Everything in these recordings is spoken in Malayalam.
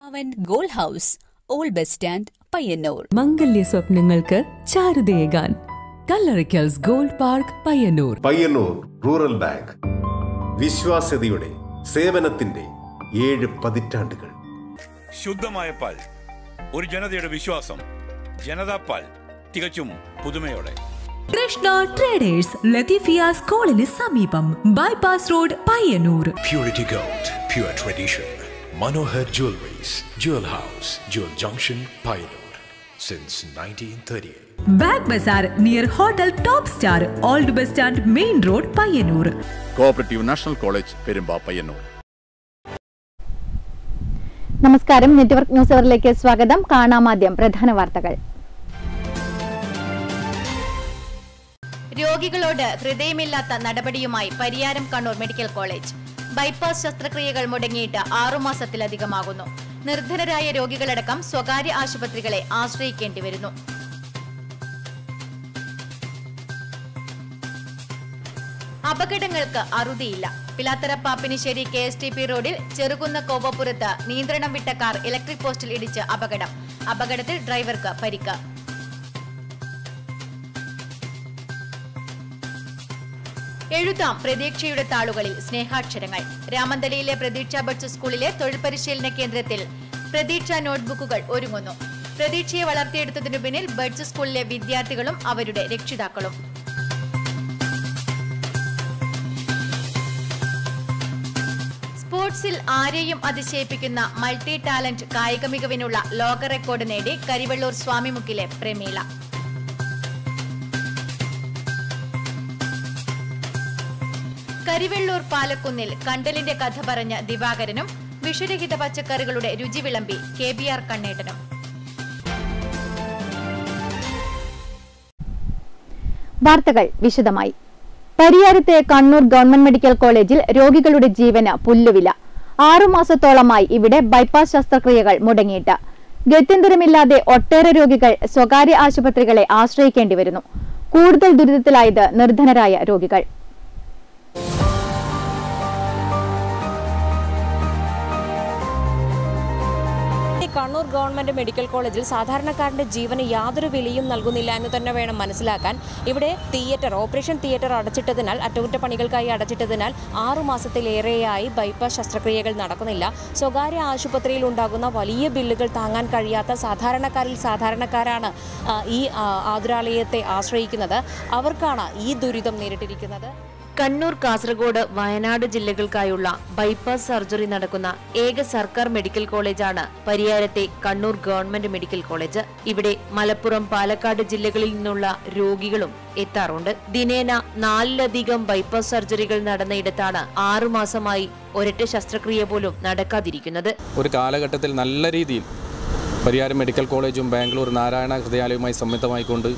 അവൻ ഗോൾ house old bus stand Payyanur മംഗല്യ സ്വപ്നങ്ങൾക്ക് ചാരുതയേകാൻ Kallarikkals gold park Payyanur Payyanur rural bank വിശ്വാസ്യതയുടെ സേവനത്തിന്റെ ഏഴ് പതിറ്റാണ്ടുകൾ ശുദ്ധമായ പാൽ ഒരു ജനതയുടെ വിശ്വാസം ജനതാ പാൽ തികച്ചും പുതുമയോടെ കൃഷ്ണ ട്രേഡേഴ്സ് ലത്തീഫിയ സ്കൂളിന് സമീപം bypass road Payyanur Purity Gold, pure tradition. Manohar Jewelries, Jewel House, Jewel Junction, Pioneer. Since 1938. Bag bazaar near hotel top star old bus stand main road Payyanur cooperative national college Perumba Payyanur നമസ്കാരം നെറ്റ്വർക്ക് ന്യൂസ് അവറിലേക്ക് സ്വാഗതം കാണാമാദ്യം പ്രധാന വാർത്തകൾ രോഗികളോട് ഹൃദയമില്ലാത്ത നടപടിയുമായി Pariyaram Kannur medical college bypass ശസ്ത്രക്രിയകൾ മുടങ്ങിയിട്ട് ആറുമാസത്തിലധികമാകുന്നു നിർധനരായ രോഗികളടക്കം സ്വകാര്യ ആശുപത്രികളെ ആശ്രയിക്കേണ്ടി വരുന്നു അപകടങ്ങൾക്ക് അറുതിയില്ല Pilathara Pappinisseri K S T P റോഡിൽ ചെറുകുന്ന കോവപ്പുറത്ത് നിയന്ത്രണം വിട്ട കാർ ഇലക്ട്രിക് പോസ്റ്റിൽ ഇടിച്ച് അപകടം അപകടത്തിൽ ഡ്രൈവർക്ക് പരിക്ക് എഴുതാം പ്രതീക്ഷയുടെ താളുകളിൽ സ്നേഹാക്ഷരങ്ങൾ രാമന്തലിയിലെ പ്രതീക്ഷ ബഡ്സ് സ്കൂളിലെ തൊഴിൽ പരിശീലന കേന്ദ്രത്തിൽ പ്രതീക്ഷ നോട്ട്ബുക്കുകൾ ഒരുങ്ങുന്നു പ്രതീക്ഷയെ വളർത്തിയെടുത്തതിനു പിന്നിൽ ബഡ്സ് സ്കൂളിലെ വിദ്യാർത്ഥികളും അവരുടെ രക്ഷിതാക്കളും സ്പോർട്സിൽ ആരെയും അതിശയിപ്പിക്കുന്ന മൾട്ടി ടാലന്റ് കായിക മികവിനുള്ള ലോക റെക്കോർഡ് നേടി കരിവള്ളൂർ സ്വാമിമുക്കിലെ പ്രമീള കരിവെള്ളൂർ പാലക്കുന്നിൽ കണ്ടലിന്റെ കഥ പറഞ്ഞ ദിവാകരനും വിഷരഹിത പച്ചക്കറികളുടെ രുചി വിളമ്പി കെ ബി ആർ കണ്ണേട്ടനും വാർത്തകൾ വിശദമായി പരിയാരത്തെ കണ്ണൂർ ഗവൺമെന്റ് മെഡിക്കൽ കോളേജിൽ രോഗികളുടെ ജീവന് പുല്ലുവില ആറുമാസത്തോളമായി ഇവിടെ ബൈപ്പാസ് ശസ്ത്രക്രിയകൾ മുടങ്ങിയിട്ട് ഗത്യന്തരമില്ലാതെ ഒട്ടേറെ രോഗികൾ സ്വകാര്യ ആശുപത്രികളെ ആശ്രയിക്കേണ്ടി വരുന്നു കൂടുതൽ ദുരിതത്തിലായത് നിർധനരായ രോഗികൾ ഈ കണ്ണൂർ ഗവൺമെന്റ് മെഡിക്കൽ കോളേജിൽ സാധാരണക്കാരന്റെ ജീവന് യാതൊരു വിലയും നൽകുന്നില്ല എന്ന് തന്നെ വേണം മനസ്സിലാക്കാൻ ഇവിടെ തിയേറ്റർ ഓപ്പറേഷൻ തിയേറ്റർ അടച്ചിട്ടതിനാൽ അറ്റകുറ്റപ്പണികൾക്കായി അടച്ചിട്ടതിനാൽ ആറു മാസത്തിലേറെയായി ബൈപ്പാസ് ശസ്ത്രക്രിയകൾ നടക്കുന്നില്ല സ്വകാര്യ ആശുപത്രിയിൽ ഉണ്ടാകുന്ന വലിയ ബില്ലുകൾ താങ്ങാൻ കഴിയാത്ത സാധാരണക്കാരിൽ സാധാരണക്കാരാണ് ആ, ഈ ആ, ആതുരാലയത്തെ ആശ്രയിക്കുന്നത് അവർക്കാണ് ഈ ദുരിതം നേരിട്ടിരിക്കുന്നത് കണ്ണൂർ കാസർഗോഡ് വയനാട് ജില്ലകൾക്കായുള്ള ബൈപ്പാസ് സർജറി നടക്കുന്ന ഏക സർക്കാർ മെഡിക്കൽ കോളേജാണ് പരിയാരത്തെ കണ്ണൂർ ഗവൺമെന്റ് മെഡിക്കൽ കോളേജ് ഇവിടെ മലപ്പുറം പാലക്കാട് ജില്ലകളിൽ നിന്നുള്ള രോഗികളും എത്താറുണ്ട് ദിനേന നാലിലധികം ബൈപ്പാസ് സർജറികൾ നടന്നയിടത്താണ് ആറുമാസമായി ഒരൊറ്റ ശസ്ത്രക്രിയ പോലും നടക്കാതിരിക്കുന്നത് ഒരു കാലഘട്ടത്തിൽ നല്ല രീതിയിൽ പരിയാരം മെഡിക്കൽ കോളേജും ബാംഗ്ലൂർ നാരായണ ഹൃദയാലയവുമായി സംയുക്തമായിക്കൊണ്ട്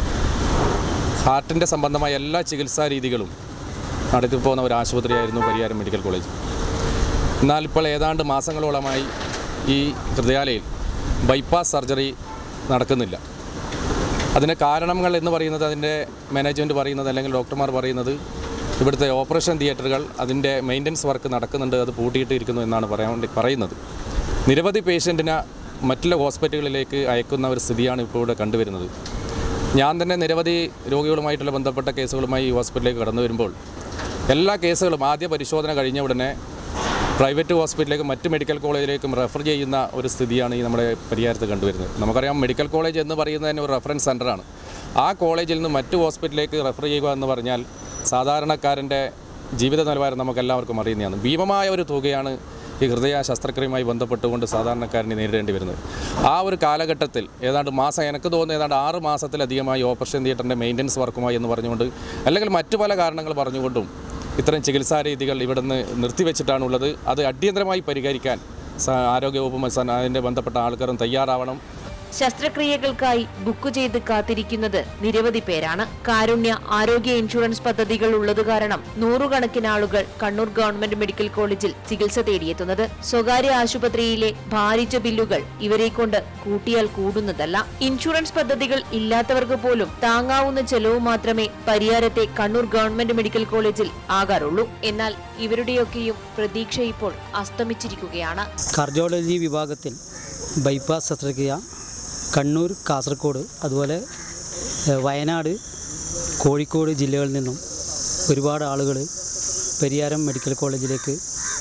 ഹാർട്ടിൻ്റെ സംബന്ധമായ എല്ലാ ചികിത്സാ രീതികളും നടത്തിപ്പോകുന്ന ഒരു ആശുപത്രിയായിരുന്നു പരിയാരം മെഡിക്കൽ കോളേജ് എന്നാൽ ഇപ്പോൾ ഏതാണ്ട് മാസങ്ങളോളമായി ഈ ഹൃദയാലയിൽ ബൈപ്പാസ് സർജറി നടക്കുന്നില്ല അതിന് കാരണങ്ങൾ എന്ന് പറയുന്നത് അതിൻ്റെ മാനേജ്മെൻറ്റ് പറയുന്നത് അല്ലെങ്കിൽ ഡോക്ടർമാർ പറയുന്നത് ഇവിടുത്തെ ഓപ്പറേഷൻ തിയേറ്ററുകൾ അതിൻ്റെ മെയിൻ്റനൻസ് വർക്ക് നടക്കുന്നുണ്ട് അത് പൂട്ടിയിട്ട് ഇരിക്കുന്നു എന്നാണ് പറയാൻ വേണ്ടി പറയുന്നത് നിരവധി പേഷ്യൻറ്റിനെ മറ്റുള്ള ഹോസ്പിറ്റലുകളിലേക്ക് അയക്കുന്ന ഒരു സ്ഥിതിയാണ് ഇപ്പോൾ ഇവിടെ കണ്ടുവരുന്നത് ഞാൻ തന്നെ നിരവധി രോഗികളുമായിട്ടുള്ള ബന്ധപ്പെട്ട കേസുകളുമായി ഈ ഹോസ്പിറ്റലിലേക്ക് കടന്നു വരുമ്പോൾ എല്ലാ കേസുകളും ആദ്യ പരിശോധന കഴിഞ്ഞ ഉടനെ പ്രൈവറ്റ് ഹോസ്പിറ്റലിലേക്കും മറ്റ് മെഡിക്കൽ കോളേജിലേക്കും റെഫർ ചെയ്യുന്ന ഒരു സ്ഥിതിയാണ് ഈ നമ്മുടെ പരിഹാരത്ത് കണ്ടുവരുന്നത് നമുക്കറിയാം മെഡിക്കൽ കോളേജ് എന്ന് പറയുന്നത് തന്നെ ഒരു റെഫറൻസ് സെൻ്ററാണ് ആ കോളേജിൽ നിന്ന് മറ്റ് ഹോസ്പിറ്റലിലേക്ക് റെഫർ ചെയ്യുക എന്ന് പറഞ്ഞാൽ സാധാരണക്കാരൻ്റെ ജീവിത നിലവാരം നമുക്കെല്ലാവർക്കും അറിയുന്നതാണ് ഭീമമായ ഒരു തുകയാണ് ഈ ഹൃദയ ശസ്ത്രക്രിയയുമായി ബന്ധപ്പെട്ടുകൊണ്ട് സാധാരണക്കാരനെ നേരിടേണ്ടി വരുന്നത് ആ ഒരു കാലഘട്ടത്തിൽ ഏതാണ്ട് മാസം എനിക്ക് തോന്നുന്നു ഏതാണ്ട് ആറ് മാസത്തിലധികമായി ഓപ്പറേഷൻ തിയേറ്ററിൻ്റെ മെയിൻ്റനൻസ് വർക്കുമായി എന്ന് പറഞ്ഞുകൊണ്ട് അല്ലെങ്കിൽ മറ്റു പല കാരണങ്ങൾ പറഞ്ഞുകൊണ്ടും ഇത്തരം ചികിത്സാ രീതികൾ ഇവിടുന്ന് നിർത്തിവെച്ചിട്ടാണുള്ളത് അത് അടിയന്തരമായി പരിഹരിക്കാൻ സ- ആരോഗ്യവകുപ്പും സ- അതിൻ്റെ ബന്ധപ്പെട്ട ആൾക്കാരും തയ്യാറാവണം ശസ്ത്രക്രിയകൾക്കായി ബുക്ക് ചെയ്ത് കാത്തിരിക്കുന്നത് നിരവധി പേരാണ് കാരുണ്യ ആരോഗ്യ ഇൻഷുറൻസ് പദ്ധതികൾ ഉള്ളത് കാരണം നൂറുകണക്കിന് ആളുകൾ കണ്ണൂർ ഗവൺമെന്റ് മെഡിക്കൽ കോളേജിൽ ചികിത്സ തേടിയെത്തുന്നത് സ്വകാര്യ ആശുപത്രിയിലെ ഭാരിച്ച ബില്ലുകൾ ഇവരെ കൊണ്ട് കൂട്ടിയാൽ കൂടുന്നതല്ല ഇൻഷുറൻസ് പദ്ധതികൾ ഇല്ലാത്തവർക്ക് പോലും താങ്ങാവുന്ന ചെലവ് മാത്രമേ പരിയാരത്തെ കണ്ണൂർ ഗവൺമെന്റ് മെഡിക്കൽ കോളേജിൽ ആകാറുള്ളൂ എന്നാൽ ഇവരുടെയൊക്കെയും പ്രതീക്ഷ ഇപ്പോൾ അസ്തമിച്ചിരിക്കുകയാണ് കാർഡിയോളജി വിഭാഗത്തിൽ ബൈപ്പാസ് ശസ്ത്രക്രിയ കണ്ണൂർ കാസർഗോഡ് അതുപോലെ ഏഹ്, വയനാട് കോഴിക്കോട് ജില്ലകളിൽ നിന്നും ഒരുപാട് ആളുകൾ പരിയാരം മെഡിക്കൽ കോളേജിലേക്ക്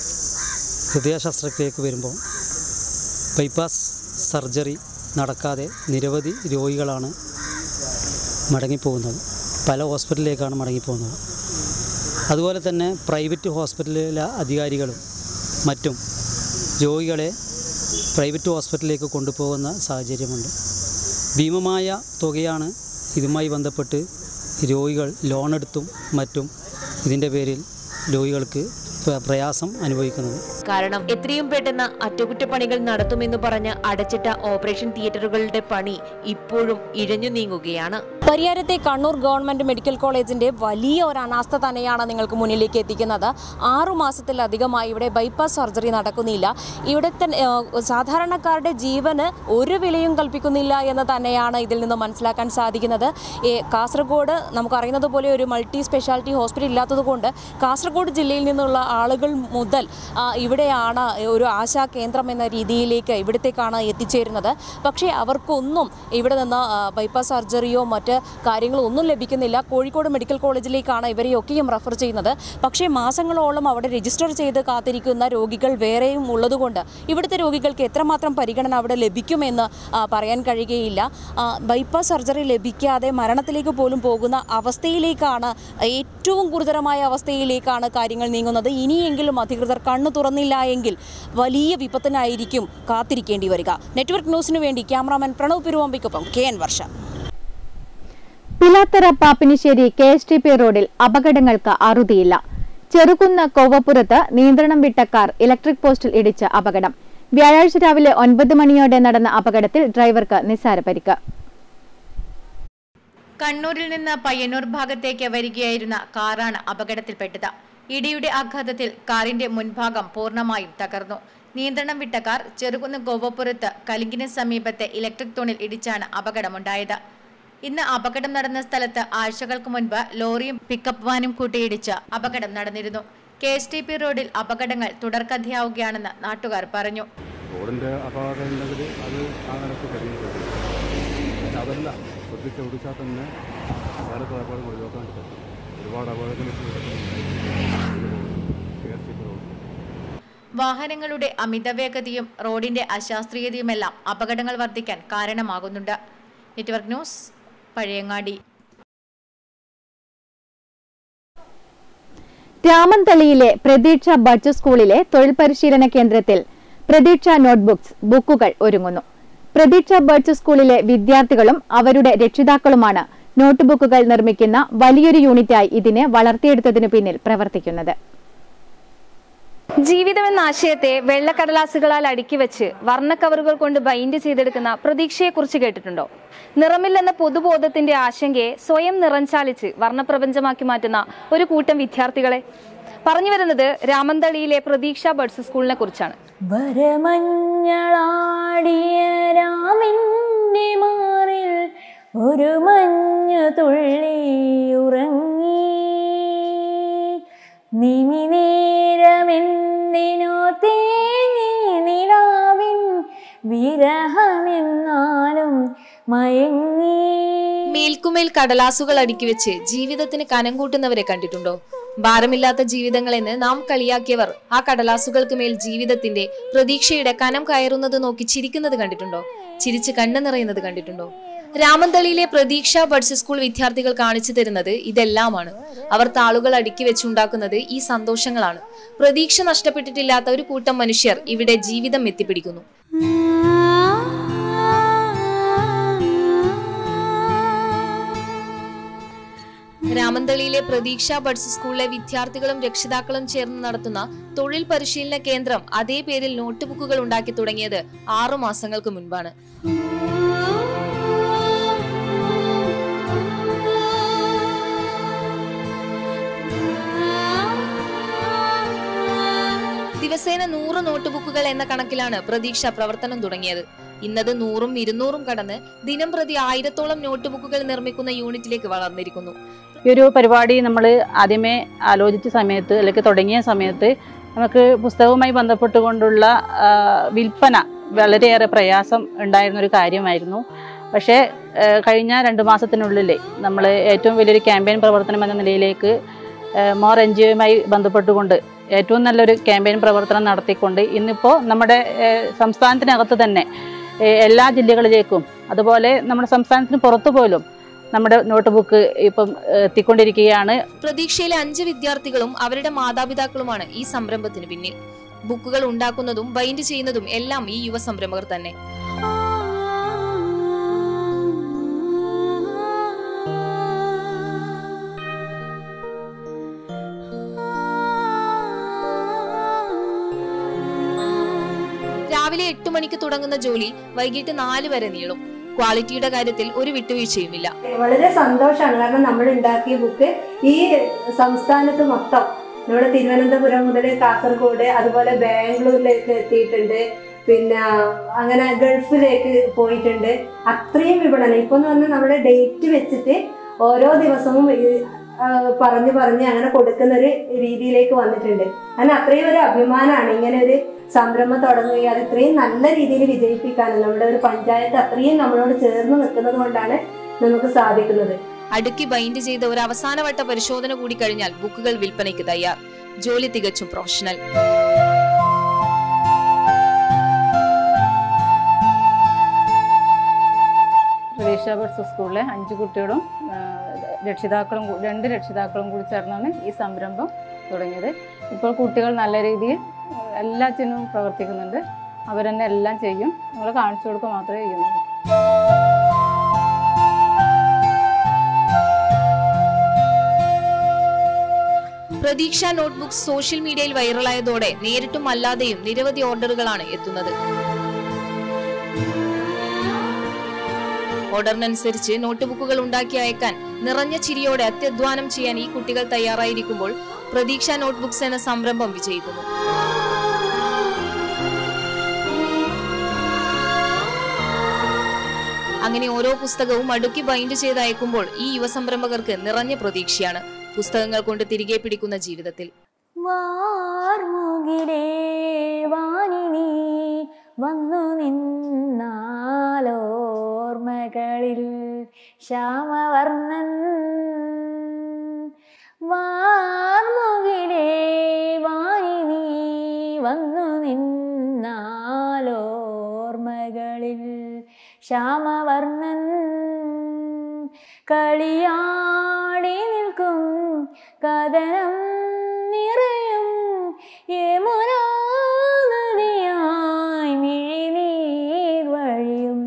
ഹൃദയ ശസ്ത്രക്രിയക്ക് വരുമ്പോൾ ബൈപ്പാസ് സർജറി നടക്കാതെ നിരവധി രോഗികളാണ് മടങ്ങിപ്പോകുന്നത് പല ഹോസ്പിറ്റലിലേക്കാണ് മടങ്ങിപ്പോകുന്നത് അതുപോലെ തന്നെ പ്രൈവറ്റ് ഹോസ്പിറ്റലിലെ അധികാരികളും മറ്റും രോഗികളെ പ്രൈവറ്റ് ഹോസ്പിറ്റലിലേക്ക് കൊണ്ടുപോകുന്ന സാഹചര്യമുണ്ട് ഭീമമായ തുകയാണ് ഇതുമായി ബന്ധപ്പെട്ട് രോഗികൾ ലോണെടുത്തും മറ്റും ഇതിൻ്റെ പേരിൽ രോഗികൾക്ക് പ്ര- പ്രയാസം അനുഭവിക്കുന്നത് കാരണം എത്രയും പെട്ടെന്ന് അറ്റകുറ്റപ്പണികൾ നടത്തുമെന്ന് പറഞ്ഞ് അടച്ചിട്ട ഓപ്പറേഷൻ തിയേറ്ററുകളുടെ പണി ഇപ്പോഴും ഇഴഞ്ഞു നീങ്ങുകയാണ് പരിയാരത്തെ കണ്ണൂർ ഗവൺമെന്റ് മെഡിക്കൽ കോളേജിന്റെ വലിയ ഒരു അനാസ്ഥ തന്നെയാണ് നിങ്ങൾക്ക് മുന്നിലേക്ക് എത്തിക്കുന്നത് ആറു മാസത്തിലധികമായി ഇവിടെ ബൈപ്പാസ് സർജറി നടക്കുന്നില്ല ഇവിടുത്തെ ഏഹ്, സാധാരണക്കാരുടെ ജീവന് ഒരു വിലയും കൽപ്പിക്കുന്നില്ല എന്ന് തന്നെയാണ് ഇതിൽ നിന്ന് മനസ്സിലാക്കാൻ സാധിക്കുന്നത് ഈ കാസർഗോഡ് നമുക്കറിയുന്നത് പോലെ ഒരു മൾട്ടി സ്പെഷ്യാലിറ്റി ഹോസ്പിറ്റൽ ഇല്ലാത്തതുകൊണ്ട് കാസർഗോഡ് ജില്ലയിൽ നിന്നുള്ള ആളുകൾ മുതൽ ആ, ഇവിടെയാണ് ഒരു ആശാ കേന്ദ്രം എന്ന രീതിയിലേക്ക് ഇവിടത്തേക്കാണ് എത്തിച്ചേരുന്നത് പക്ഷേ അവർക്കൊന്നും ഇവിടെ നിന്ന് ആ, ബൈപ്പാസ് സർജറിയോ മറ്റ് കാര്യങ്ങളോ ഒന്നും ലഭിക്കുന്നില്ല കോഴിക്കോട് മെഡിക്കൽ കോളേജിലേക്കാണ് ഇവരെയൊക്കെയും റെഫർ ചെയ്യുന്നത് പക്ഷേ മാസങ്ങളോളം അവിടെ രജിസ്റ്റർ ചെയ്ത് കാത്തിരിക്കുന്ന രോഗികൾ വേറെയും ഉള്ളതുകൊണ്ട് ഇവിടുത്തെ രോഗികൾക്ക് എത്രമാത്രം പരിഗണന അവിടെ ലഭിക്കുമെന്ന് ആ, പറയാൻ കഴിയുകയില്ല ആ, ബൈപ്പാസ് സർജറി ലഭിക്കാതെ മരണത്തിലേക്ക് പോലും പോകുന്ന അവസ്ഥയിലേക്കാണ് ഏറ്റവും ഗുരുതരമായ അവസ്ഥയിലേക്കാണ് കാര്യങ്ങൾ നീങ്ങുന്നത് ഇനിയെങ്കിലും അധികൃതർ കണ്ണു തുറന്നില്ല എങ്കിൽ വലിയ വിപത്തിനായിരിക്കും കാത്തിരിക്കേണ്ടി വരിക നെറ്റ്വർക്ക് ന്യൂസിനു വേണ്ടി ക്യാമറാമാൻ പ്രണവ് പെരുവമ്പയ്ക്കൊപ്പം K N Varsha Pilathara Pappinisseri K S T P റോഡിൽ അപകടങ്ങൾക്ക് അറുതിയില്ല ചെറുകുന്ന് കോവപ്പുറത്ത് നിയന്ത്രണം വിട്ട കാർ ഇലക്ട്രിക് പോസ്റ്റിൽ ഇടിച്ച് അപകടം വ്യാഴാഴ്ച രാവിലെ ഒൻപത് മണിയോടെ നടന്ന അപകടത്തിൽ ഡ്രൈവർക്ക് നിസ്സാര പരിക്ക് കണ്ണൂരിൽ നിന്ന് പയ്യന്നൂർ ഭാഗത്തേക്ക് വരികയായിരുന്ന കാറാണ് അപകടത്തിൽപ്പെട്ടത് ഇടിയുടെ ആഘാതത്തിൽ കാറിന്റെ മുൻഭാഗം പൂർണ്ണമായും തകർന്നു നിയന്ത്രണം വിട്ട കാർ ചെറുകുന്ന് ഗോവപ്പുറത്ത് കലിങ്കിന് സമീപത്തെ ഇലക്ട്രിക് തൂണിൽ ഇടിച്ചാണ് അപകടമുണ്ടായത് ഇന്ന് അപകടം നടന്ന സ്ഥലത്ത് ആഴ്ചകൾക്ക് മുൻപ് ലോറിയും പിക്കപ്പ് വാനും കൂട്ടിയിടിച്ച് അപകടം നടന്നിരുന്നു കെ എസ് ടി പി റോഡിൽ അപകടങ്ങൾ തുടർക്കഥയാവുകയാണെന്ന് നാട്ടുകാർ പറഞ്ഞു റോഡിൻ്റെ അപകടം ഉണ്ടെങ്കിൽ അത് ആ നിലക്ക് കഴിയുന്നത് അതല്ല ശ്രദ്ധിച്ച് ഓടിച്ചാൽ തന്നെ കാലത്ത് അപകടം ഒഴിവാക്കാൻ പറ്റും ഒരുപാട് അപകടങ്ങൾ വാഹനങ്ങളുടെ അമിതവേഗതയും റോഡിന്റെ അശാസ്ത്രീയതയുമെല്ലാം അപകടങ്ങൾ വർദ്ധിക്കാൻ കാരണമാകുന്നുണ്ട് നെറ്റ്വർക്ക് ന്യൂസ് പഴയങ്ങാടി രാമന്തളിയിലെ പ്രതീക്ഷ ബഡ്ജ് സ്കൂളിലെ തൊഴിൽ പരിശീലന കേന്ദ്രത്തിൽ പ്രതീക്ഷ നോട്ട്ബുക്സ് ബുക്കുകൾ ഒരുങ്ങുന്നു പ്രതീക്ഷ ബഡ്ജ് സ്കൂളിലെ വിദ്യാർത്ഥികളും അവരുടെ രക്ഷിതാക്കളുമാണ് നോട്ട്ബുക്കുകൾ നിർമ്മിക്കുന്ന വലിയൊരു യൂണിറ്റായി ഇതിനെ വളർത്തിയെടുത്തതിനു പിന്നിൽ പ്രവർത്തിക്കുന്നത് ജീവിതം എന്ന ആശയത്തെ വെള്ളക്കടലാസുകളാൽ അടുക്കി വെച്ച് വർണ്ണക്കവറുകൾ കൊണ്ട് ബൈൻഡ് ചെയ്തെടുക്കുന്ന പ്രതീക്ഷയെക്കുറിച്ച് കേട്ടിട്ടുണ്ടോ നിറമില്ലെന്ന പൊതുബോധത്തിന്റെ ആശങ്കയെ സ്വയം നിറഞ്ചാലിച്ച് വർണ്ണപ്രപഞ്ചമാക്കി മാറ്റുന്ന ഒരു കൂട്ടം വിദ്യാർത്ഥികളെ പറഞ്ഞു വരുന്നത് രാമന്തളിയിലെ പ്രതീക്ഷ ബഡ്സ് സ്കൂളിനെ കുറിച്ചാണ് വരമഞ്ഞളാടിയ രാമിൻ്റെ മാറിൽ ഒരു മഞ്ഞു തുള്ളി ഉറങ്ങി നിമിനേരമെന്തിനോ തേങ്ങി നിലാവിൻ വിരഹമെന്നാലും മയങ്ങി മേൽക്കുമേൽ കടലാസുകൾ അടുക്കി വെച്ച് ജീവിതത്തിന് കനം കൂട്ടുന്നവരെ കണ്ടിട്ടുണ്ടോ ഭാരമില്ലാത്ത ജീവിതങ്ങളെന്ന് നാം കളിയാക്കിയവർ ആ കടലാസുകൾക്ക് മേൽ ജീവിതത്തിന്റെ പ്രതീക്ഷയുടെ കനം കയറുന്നത് നോക്കി ചിരിക്കുന്നത് കണ്ടിട്ടുണ്ടോ ചിരിച്ച് കണ്ണു നിറയുന്നത് കണ്ടിട്ടുണ്ടോ രാമന്തളിയിലെ പ്രതീക്ഷ ബഡ്സ് സ്കൂൾ വിദ്യാർത്ഥികൾ കാണിച്ചു തരുന്നത് ഇതെല്ലാമാണ് അവർ താളുകൾ അടുക്കി വെച്ചുണ്ടാക്കുന്നത് ഈ സന്തോഷങ്ങളാണ് പ്രതീക്ഷ നഷ്ടപ്പെട്ടിട്ടില്ലാത്ത ഒരു കൂട്ടം മനുഷ്യർ ഇവിടെ ജീവിതം എത്തിപ്പിടിക്കുന്നു രാമന്തളിയിലെ പ്രതീക്ഷ ബഡ്സ് സ്കൂളിലെ വിദ്യാർത്ഥികളും രക്ഷിതാക്കളും ചേർന്ന് നടത്തുന്ന തൊഴിൽ പരിശീലന കേന്ദ്രം അതേ പേരിൽ നോട്ട് ബുക്കുകൾ ഉണ്ടാക്കി തുടങ്ങിയത് ആറു മാസങ്ങൾക്ക് മുൻപാണ് ദിവസേന നൂറ് നോട്ട് ബുക്കുകൾ എന്ന കണക്കിലാണ് പ്രതീക്ഷ പ്രവർത്തനം തുടങ്ങിയത് ഇന്നത് നൂറും ഇരുന്നൂറും കടന്ന് ദിനം പ്രതി ആയിരത്തോളം നോട്ട് ബുക്കുകൾ നിർമ്മിക്കുന്ന യൂണിറ്റിലേക്ക് വളർന്നിരിക്കുന്നു ഈ ഒരു പരിപാടി നമ്മൾ ആദ്യമേ ആലോചിച്ച സമയത്ത് അല്ലെങ്കിൽ തുടങ്ങിയ സമയത്ത് നമുക്ക് പുസ്തകവുമായി ബന്ധപ്പെട്ടുകൊണ്ടുള്ള ആ, വിൽപ്പന വളരെയേറെ പ്രയാസം ഉണ്ടായിരുന്ന ഒരു കാര്യമായിരുന്നു പക്ഷേ ആ, കഴിഞ്ഞ രണ്ട് മാസത്തിനുള്ളിൽ നമ്മൾ ഏറ്റവും വലിയൊരു ക്യാമ്പയിൻ പ്രവർത്തനം എന്ന നിലയിലേക്ക് മോർ എൻ ജി ഒയുമായി ബന്ധപ്പെട്ടുകൊണ്ട് ഏറ്റവും നല്ലൊരു ക്യാമ്പയിൻ പ്രവർത്തനം നടത്തിക്കൊണ്ട് ഇന്നിപ്പോൾ നമ്മുടെ ആ, സംസ്ഥാനത്തിനകത്ത് തന്നെ ആ, എല്ലാ ജില്ലകളിലേക്കും അതുപോലെ നമ്മുടെ സംസ്ഥാനത്തിന് പുറത്തു പോലും നമ്മുടെ നോട്ട് ബുക്ക് ഇപ്പം ഏഹ്, എത്തിക്കൊണ്ടിരിക്കുകയാണ് പ്രതീക്ഷയിലെ അഞ്ച് വിദ്യാർത്ഥികളും അവരുടെ മാതാപിതാക്കളുമാണ് ഈ സംരംഭത്തിന് പിന്നിൽ ബുക്കുകൾ ഉണ്ടാക്കുന്നതും ബൈൻഡ് ചെയ്യുന്നതും എല്ലാം ഈ യുവ സംരംഭകർ തന്നെ രാവിലെ എട്ട് മണിക്ക് തുടങ്ങുന്ന ജോലി വൈകിട്ട് നാല് വരെ നീളും ക്വാളിറ്റിയുടെ കാര്യത്തിൽ ഒരു വിട്ടുവീഴ്ചയുമില്ല വളരെ സന്തോഷമാണ് കാരണം നമ്മൾ ഉണ്ടാക്കിയ ബുക്ക് ഈ സംസ്ഥാനത്ത് മൊത്തം നമ്മുടെ തിരുവനന്തപുരം മുതൽ കാസർഗോഡ് അതുപോലെ ബാംഗ്ലൂരിലേക്ക് എത്തിയിട്ടുണ്ട് പിന്നെ അങ്ങനെ ഗൾഫിലേക്ക് പോയിട്ടുണ്ട് അത്രയും വിപണനം ഇപ്പൊ എന്ന് പറഞ്ഞാൽ നമ്മുടെ ഡേറ്റ് വെച്ചിട്ട് ഓരോ ദിവസവും ഈ, ആ, പറഞ്ഞു പറഞ്ഞ് അങ്ങനെ കൊടുക്കുന്ന ഒരു രീതിയിലേക്ക് വന്നിട്ടുണ്ട് അങ്ങനെ അത്രയും ഒരു അഭിമാനമാണ് ഇങ്ങനെ ഒരു സംരംഭം തുടങ്ങുകയും അത് ഇത്രയും നല്ല രീതിയിൽ വിജയിപ്പിക്കാനും നമ്മുടെ ഒരു പഞ്ചായത്ത് അത്രയും നമ്മളോട് ചേർന്ന് നിൽക്കുന്നത് കൊണ്ടാണ് നമുക്ക് സാധിക്കുന്നത് അടുക്കി ബൈൻഡ് ചെയ്ത ഒരു അവസാനവട്ട പരിശോധന കൂടി കഴിഞ്ഞാൽ ബുക്കുകൾ വിൽപ്പനയ്ക്ക് തയ്യാർ ജോലി തികച്ചും പ്രൊഫഷണൽ പ്രതീക്ഷ ബഡ്സ് സ്കൂളിലെ അഞ്ച് കുട്ടികളും ആ, രക്ഷിതാക്കളും കൂ- രണ്ട് രക്ഷിതാക്കളും കൂടി ചേർന്നാണ് ഈ സംരംഭം തുടങ്ങിയത് ഇപ്പോൾ കുട്ടികൾ നല്ല രീതിയിൽ ആ, എല്ലാത്തിനും പ്രവർത്തിക്കുന്നുണ്ട് അവരെന്നെ എല്ലാം ചെയ്യും നമ്മൾ കാണിച്ചു കൊടുക്കുക മാത്രമേ ചെയ്യുന്നുള്ളൂ പ്രതീക്ഷ നോട്ട്ബുക്ക് സോഷ്യൽ മീഡിയയിൽ വൈറലായതോടെ നേരിട്ടും അല്ലാതെയും നിരവധി ഓർഡറുകളാണ് എത്തുന്നത് ഓർഡറിനനുസരിച്ച് നോട്ട് ബുക്കുകൾ ഉണ്ടാക്കി അയക്കാൻ നിറഞ്ഞ ചിരിയോടെ അത്യധ്വാനം ചെയ്യാൻ ഈ കുട്ടികൾ തയ്യാറായിരിക്കുമ്പോൾ പ്രതീക്ഷ നോട്ട്ബുക്സ് എന്ന സംരംഭം വിജയിക്കുന്നു അങ്ങനെ ഓരോ പുസ്തകവും അടുക്കി ബൈൻഡ് ചെയ്ത് അയക്കുമ്പോൾ ഈ യുവസംരംഭകർക്ക് നിറഞ്ഞ പ്രതീക്ഷയാണ് പുസ്തകങ്ങൾ കൊണ്ട് തിരികെ പിടിക്കുന്ന ജീവിതത്തിൽ വാർമുകിലേ വാനിനി വന്നു നിന്നാലോർമ്മകളിൽ ശ്യാമവർണ്ണൻ വാർമുകിലേ വാനിനി വന്നു നിന്നാലോർമ്മകളിൽ ശ്യാമവർണ്ണൻ കളിയാടി നിൽക്കും കഥനം നിറയും യമുനാ നദിയായി മിഴിനീർ വഴിയും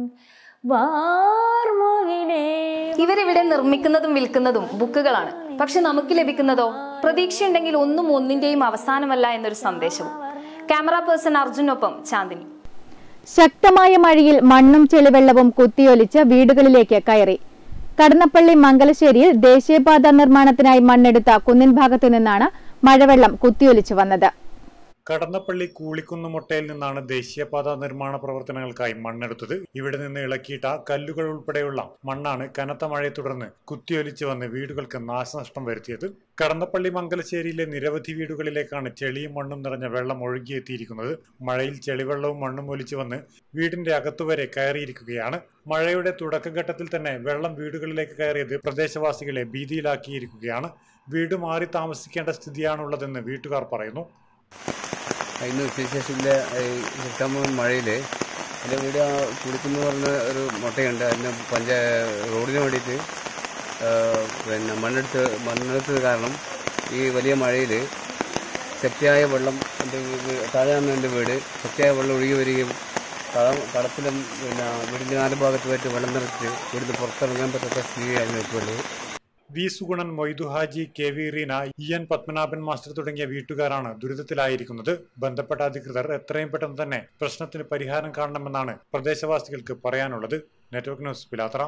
വാർമുകിലേ ഇവരിവിടെ നിർമ്മിക്കുന്നതും വിൽക്കുന്നതും ബുക്കുകളാണ് പക്ഷെ നമുക്ക് ലഭിക്കുന്നതോ പ്രതീക്ഷയുണ്ടെങ്കിൽ ഒന്നും ഒന്നിന്റെയും അവസാനമല്ല എന്നൊരു സന്ദേശവും ക്യാമറ പേഴ്സൺ അർജുനൊപ്പം ചാന്ദിനി ശക്തമായ മഴയിൽ മണ്ണും ചെളിവെള്ളവും കുത്തിയൊലിച്ച് വീടുകളിലേക്ക് കയറി കടന്നപ്പള്ളി മംഗലശ്ശേരിയിൽ ദേശീയപാത നിർമ്മാണത്തിനായി മണ്ണെടുത്ത കുന്നിൻ ഭാഗത്തു നിന്നാണ് മഴവെള്ളം കുത്തിയൊലിച്ചു വന്നത് കടന്നപ്പള്ളി കൂളിക്കുന്ന് മുട്ടയിൽ നിന്നാണ് ദേശീയപാത നിർമ്മാണ പ്രവർത്തനങ്ങൾക്കായി മണ്ണെടുത്തത് ഇവിടെ നിന്ന് ഇളക്കിയിട്ട കല്ലുകൾ ഉൾപ്പെടെയുള്ള മണ്ണാണ് കനത്ത മഴയെ തുടർന്ന് കുത്തിയൊലിച്ചു വന്ന് വീടുകൾക്ക് നാശനഷ്ടം വരുത്തിയത് കടന്നപ്പള്ളി മംഗലശ്ശേരിയിലെ നിരവധി വീടുകളിലേക്കാണ് ചെളിയും മണ്ണും നിറഞ്ഞ വെള്ളം ഒഴുകിയെത്തിയിരിക്കുന്നത് മഴയിൽ ചെളിവെള്ളവും മണ്ണും ഒലിച്ചു വന്ന് വീടിന്റെ അകത്തുവരെ കയറിയിരിക്കുകയാണ് മഴയുടെ തുടക്കഘട്ടത്തിൽ തന്നെ വെള്ളം വീടുകളിലേക്ക് കയറിയത് പ്രദേശവാസികളെ ഭീതിയിലാക്കിയിരിക്കുകയാണ് വീട് മാറി താമസിക്കേണ്ട സ്ഥിതിയാണുള്ളതെന്ന് വീട്ടുകാർ പറയുന്നു ഇന്ന് ഉച്ചശേഷത്തിലെ എട്ടാം മഴയിൽ എൻ്റെ വീട് ആ കുളിക്കുന്ന പറഞ്ഞ ഒരു മുട്ടയുണ്ട് അതിന് പഞ്ചായ റോഡിന് വേണ്ടിയിട്ട് ആ, പിന്നെ മണ്ണെടുത്ത് മണ്ണെടുത്തത് കാരണം ഈ വലിയ മഴയിൽ ശക്തിയായ വെള്ളം എൻ്റെ വീ- താഴെയാണ് എൻ്റെ വീട് ശക്തിയായ വെള്ളം ഒഴുകി വരികയും കടം കടത്തിലും പിന്നെ വീടിൻ്റെ നാല് ഭാഗത്തുമായിട്ട് വെള്ളം നിറച്ച് ഇവിടുന്ന് പുറത്തിറങ്ങാൻ പറ്റാത്ത സ്ഥിതിയായിരുന്നു ഇപ്പോൾ ഉള്ളത് V Sugunan Moidu Haji K V Reena E N Padmanabhan master തുടങ്ങിയ വീട്ടുകാരാണ് ദുരിതത്തിലായിരിക്കുന്നത് ബന്ധപ്പെട്ട അധികൃതർ എത്രയും പെട്ടെന്ന് തന്നെ പ്രശ്നത്തിന് പരിഹാരം കാണണമെന്നാണ് പ്രദേശവാസികൾക്ക് പറയാനുള്ളത് നെറ്റ്വർക്ക് ന്യൂസ് പിലാത്ര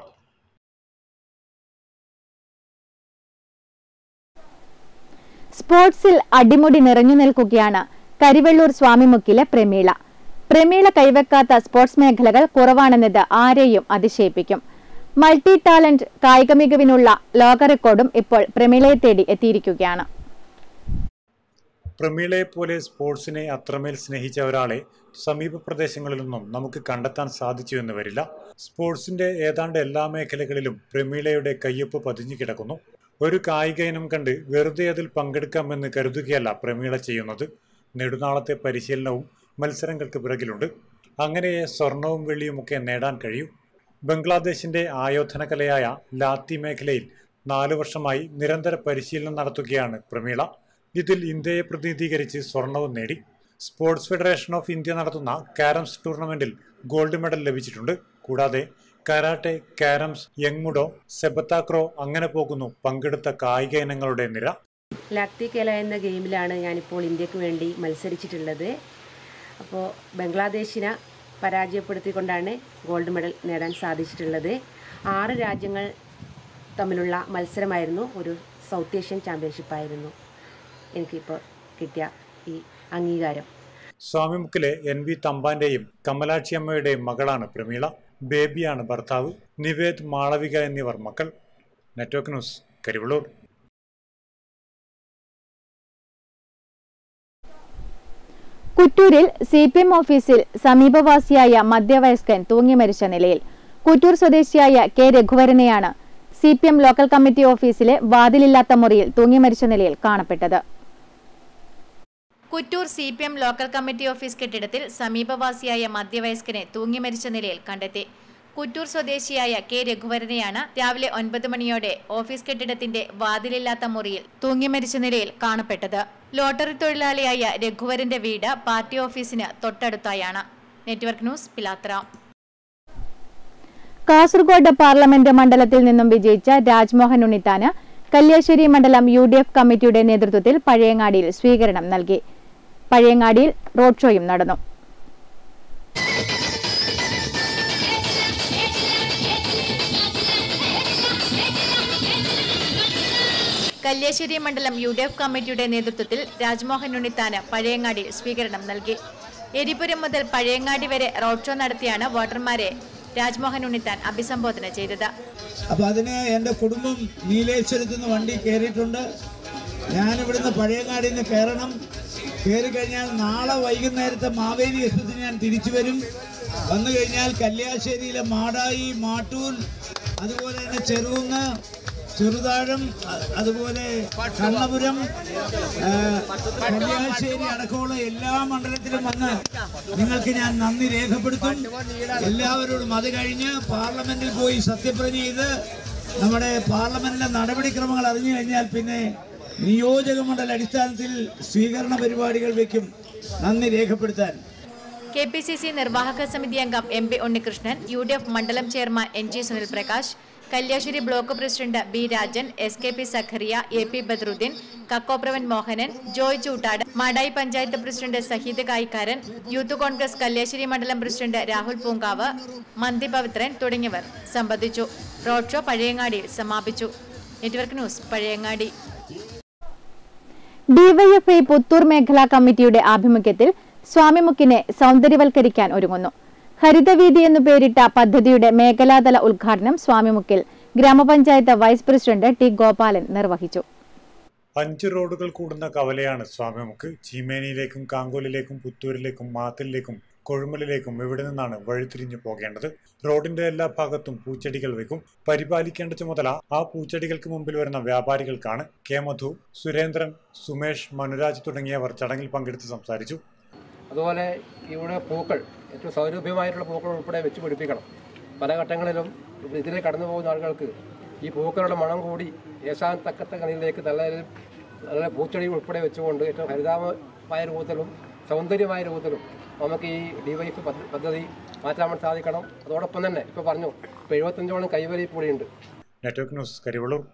സ്പോർട്സിൽ അടിമുടി നിറഞ്ഞു നിൽക്കുകയാണ് കരിവെള്ളൂർ സ്വാമിമുക്കിലെ പ്രമീള പ്രമീള കൈവെക്കാത്ത സ്പോർട്സ് മേഖലകൾ കുറവാണെന്നത് ആരെയും അതിശയിപ്പിക്കും മൾട്ടി ടാലന്റ് കായിക മികവിനുള്ള ലോക റെക്കോർഡും ഇപ്പോൾ പ്രമീളയെ തേടി എത്തിയിരിക്കുകയാണ് പ്രമീളയെ പോലെ സ്പോർട്സിനെ അത്രമേൽ സ്നേഹിച്ച ഒരാളെ സമീപ പ്രദേശങ്ങളിലൊന്നും നമുക്ക് കണ്ടെത്താൻ സാധിച്ചു എന്ന് വരില്ല സ്പോർട്സിന്റെ ഏതാണ്ട് എല്ലാ മേഖലകളിലും പ്രമീളയുടെ കയ്യൊപ്പ് പതിഞ്ഞു കിടക്കുന്നു ഒരു കായിക ഇനം കണ്ട് വെറുതെ അതിൽ പങ്കെടുക്കാമെന്ന് കരുതുകയല്ല പ്രമീള ചെയ്യുന്നത് നെടുനാളത്തെ പരിശീലനവും മത്സരങ്ങൾക്ക് പിറകിലുണ്ട് അങ്ങനെ സ്വർണവും വെള്ളിയുമൊക്കെ നേടാൻ കഴിയും ബംഗ്ലാദേശിന്റെ ആയോധന കലയായ ലാത്തി മേഖലയിൽ നാലു വർഷമായി നിരന്തര പരിശീലനം നടത്തുകയാണ് പ്രമീള ഇതിൽ ഇന്ത്യയെ പ്രതിനിധീകരിച്ച് സ്വർണവും നേടി സ്പോർട്സ് ഫെഡറേഷൻ ഓഫ് ഇന്ത്യ നടത്തുന്ന കാരംസ് ടൂർണമെന്റിൽ ഗോൾഡ് മെഡൽ ലഭിച്ചിട്ടുണ്ട് കൂടാതെ കരാട്ടെ കാരംസ് യങ്മുഡോ സെബത്താക്രോ അങ്ങനെ പോകുന്നു പങ്കെടുത്ത കായിക ഇനങ്ങളുടെ നിര ലാക്തി കേല എന്ന ഗെയിമിലാണ് ഞാനിപ്പോൾ ഇന്ത്യക്ക് വേണ്ടി മത്സരിച്ചിട്ടുള്ളത് അപ്പോൾ ബംഗ്ലാദേശിനെ പരാജയപ്പെടുത്തിക്കൊണ്ടാണ് ഗോൾഡ് മെഡൽ നേടാൻ സാധിച്ചിട്ടുള്ളത് ആറ് രാജ്യങ്ങൾ തമ്മിലുള്ള മത്സരമായിരുന്നു ഒരു സൗത്ത് ഏഷ്യൻ ചാമ്പ്യൻഷിപ്പായിരുന്നു എനിക്കിപ്പോൾ കിട്ടിയ ഈ അംഗീകാരം സ്വാമിമുക്കിലെ എൻ വി തമ്പാന്റെയും കമലാക്ഷി അമ്മയുടെയും മകളാണ് പ്രമീള ബേബിയാണ് ഭർത്താവ് നിവേദ് മാളവിക എന്നിവർ മക്കൾ നെറ്റ്വർക്ക് ന്യൂസ് കരിവള്ളൂർ കുറ്റൂരിൽ സി പി എം ഓഫീസിൽ സമീപവാസിയായ മധ്യവയസ്കൻ തൂങ്ങി മരിച്ച നിലയിൽ കുറ്റൂർ സ്വദേശിയായ കെ രഘുവരനെയാണ് C P M local committee ഓഫീസിലെ വാതിലില്ലാത്ത മുറിയിൽ തൂങ്ങി മരിച്ച നിലയിൽ കാണപ്പെട്ടത് Kuttoor C P M local committee office കെട്ടിടത്തിൽ സമീപവാസിയായ മധ്യവയസ്കനെ തൂങ്ങി മരിച്ച നിലയിൽ കണ്ടെത്തി കുറ്റൂർ സ്വദേശിയായ കെ രഘുവരനെയാണ് രാവിലെ ഒൻപത് മണിയോടെ ഓഫീസ് കെട്ടിടത്തിന്റെ വാതിലില്ലാത്ത മുറിയിൽ തൂങ്ങി മരിച്ച നിലയിൽ കാണപ്പെട്ടത് ലോട്ടറി തൊഴിലാളിയായ രഘുവരന്റെ വീട് പാർട്ടി ഓഫീസിന് തൊട്ടടുത്തായാണ് network news Pilathara Kasaragod parliament മണ്ഡലത്തിൽ നിന്നും വിജയിച്ച രാജ്മോഹൻ ഉണ്ണിത്താന് കല്യാശ്ശേരി മണ്ഡലം യു ഡി എഫ് കമ്മിറ്റിയുടെ നേതൃത്വത്തിൽ പഴയങ്ങാടിയിൽ സ്വീകരണം നൽകി പഴയങ്ങാടിയിൽ റോഡ് ഷോയും നടന്നു കല്യാശ്ശേരി മണ്ഡലം യു ഡി എഫ് കമ്മിറ്റിയുടെ നേതൃത്വത്തിൽ രാജ്മോഹൻ ഉണ്ണിത്താന് പഴയങ്ങാടിയിൽ സ്വീകരണം നൽകി എരിപുരം മുതൽ പഴയങ്ങാടി വരെ റോഡ് ഷോ നടത്തിയാണ് വോട്ടർമാരെ രാജ്മോഹൻ ഉണ്ണിത്താൻ അഭിസംബോധന ചെയ്തത് അപ്പോൾ അതിന് എൻ്റെ കുടുംബം നീലേശ്വരത്ത് നിന്ന് വണ്ടി കയറിയിട്ടുണ്ട് ഞാനിവിടുന്ന് പഴയങ്ങാടിൽ നിന്ന് കയറണം കയറി കഴിഞ്ഞാൽ നാളെ വൈകുന്നേരത്തെ മാവേലി എക്സ്പ്രസിന് ഞാൻ തിരിച്ചു വരും വന്നു കഴിഞ്ഞാൽ കല്യാശ്ശേരിയിലെ മാടായി മാട്ടൂർ അതുപോലെ തന്നെ ചെറുകുന്ന് ചെറുതാഴം അ- അതുപോലെ കണ്ണപുരം ആ, കല്യാശ്ശേരി അടക്കമുള്ള എല്ലാ മണ്ഡലത്തിലും വന്ന് നിങ്ങൾക്ക് ഞാൻ നന്ദി രേഖപ്പെടുത്തും എല്ലാവരോടും അത് കഴിഞ്ഞ് പാർലമെന്റിൽ പോയി സത്യപ്രതിജ്ഞ ചെയ്ത് നമ്മുടെ പാർലമെന്റിലെ നടപടിക്രമങ്ങൾ അറിഞ്ഞു കഴിഞ്ഞാൽ പിന്നെ നിയോജക മണ്ഡല അടിസ്ഥാനത്തിൽ സ്വീകരണ പരിപാടികൾ വെക്കും നന്ദി രേഖപ്പെടുത്താൻ കെ പി സി സി നിർവാഹക സമിതി അംഗം M P Unnikrishnan U D F മണ്ഡലം chairman N G Sunil Prakash Kalliasseri block president B Rajan S K P Zacharia A P Badruddin Kakkopravan Mohanan Joy Choottad Madayi panchayat president Saheed Kayikkaran Youth Congress Kalliasseri മണ്ഡലം പ്രസിഡന്റ് രാഹുൽ പൂങ്കാവ് മന്തി പവിത്രൻ തുടങ്ങിയവർ സംബന്ധിച്ചു റോഡ് ഷോ പഴയങ്ങാടിയിൽ സമാപിച്ചു network news Pazhayangadi DYFI Puthur മേഖലാ കമ്മിറ്റിയുടെ ആഭിമുഖ്യത്തിൽ സ്വാമിമുക്കിനെ സൗന്ദര്യവൽക്കരിക്കാൻ ഒരുങ്ങുന്നു ഹരിതവീതി എന്നു പേരിട്ട പദ്ധതിയുടെ മേഖലാതല ഉദ്ഘാടനം സ്വാമിമുക്കിൽ ഗ്രാമപഞ്ചായത്ത് വൈസ് പ്രസിഡന്റ് ടി ഗോപാലൻ നിർവഹിച്ചു അഞ്ച് റോഡുകൾ കൂടുന്ന കവലയാണ് സ്വാമിമുക്ക് ചീമേനിയിലേക്കും കാങ്കോലിലേക്കും പുത്തൂരിലേക്കും മാത്തിലേക്കും കൊഴുമലിലേക്കും ഇവിടെ നിന്നാണ് വഴിതിരിഞ്ഞു പോകേണ്ടത് റോഡിന്റെ എല്ലാ ഭാഗത്തും പൂച്ചെടികൾ വെക്കും പരിപാലിക്കേണ്ട ചുമതല ആ പൂച്ചെടികൾക്ക് മുമ്പിൽ വരുന്ന വ്യാപാരികൾക്കാണ് കെ മധു സുരേന്ദ്രൻ സുമേഷ് മനുരാജ് തുടങ്ങിയവർ ചടങ്ങിൽ പങ്കെടുത്ത് സംസാരിച്ചു അതുപോലെ ഇവിടെ പൂക്കൾ ഏറ്റവും സൗരഭ്യമായിട്ടുള്ള പൂക്കൾ ഉൾപ്പെടെ വെച്ച് പിടിപ്പിക്കണം പല ഘട്ടങ്ങളിലും ഇതിലെ കടന്നു പോകുന്ന ആളുകൾക്ക് ഈ പൂക്കളുടെ മണം കൂടി ഏശാൻ തക്കത്ത കണിയിലേക്ക് നല്ല നല്ല പൂച്ചെടി ഉൾപ്പെടെ വെച്ചുകൊണ്ട് ഏറ്റവും ഹരിതാപമായ രൂപത്തിലും സൗന്ദര്യമായ രൂപത്തിലും നമുക്ക് ഈ ഡിവൈഫ് പദ്ധതി മാറ്റാൻ വേണ്ടി സാധിക്കണം അതോടൊപ്പം തന്നെ ഇപ്പോൾ പറഞ്ഞു ഇപ്പോൾ എഴുപത്തഞ്ചോളം കൈവരി കൂടിയുണ്ട് നെറ്റ്വർക്ക് ന്യൂസ് കരിവള്ളൂർ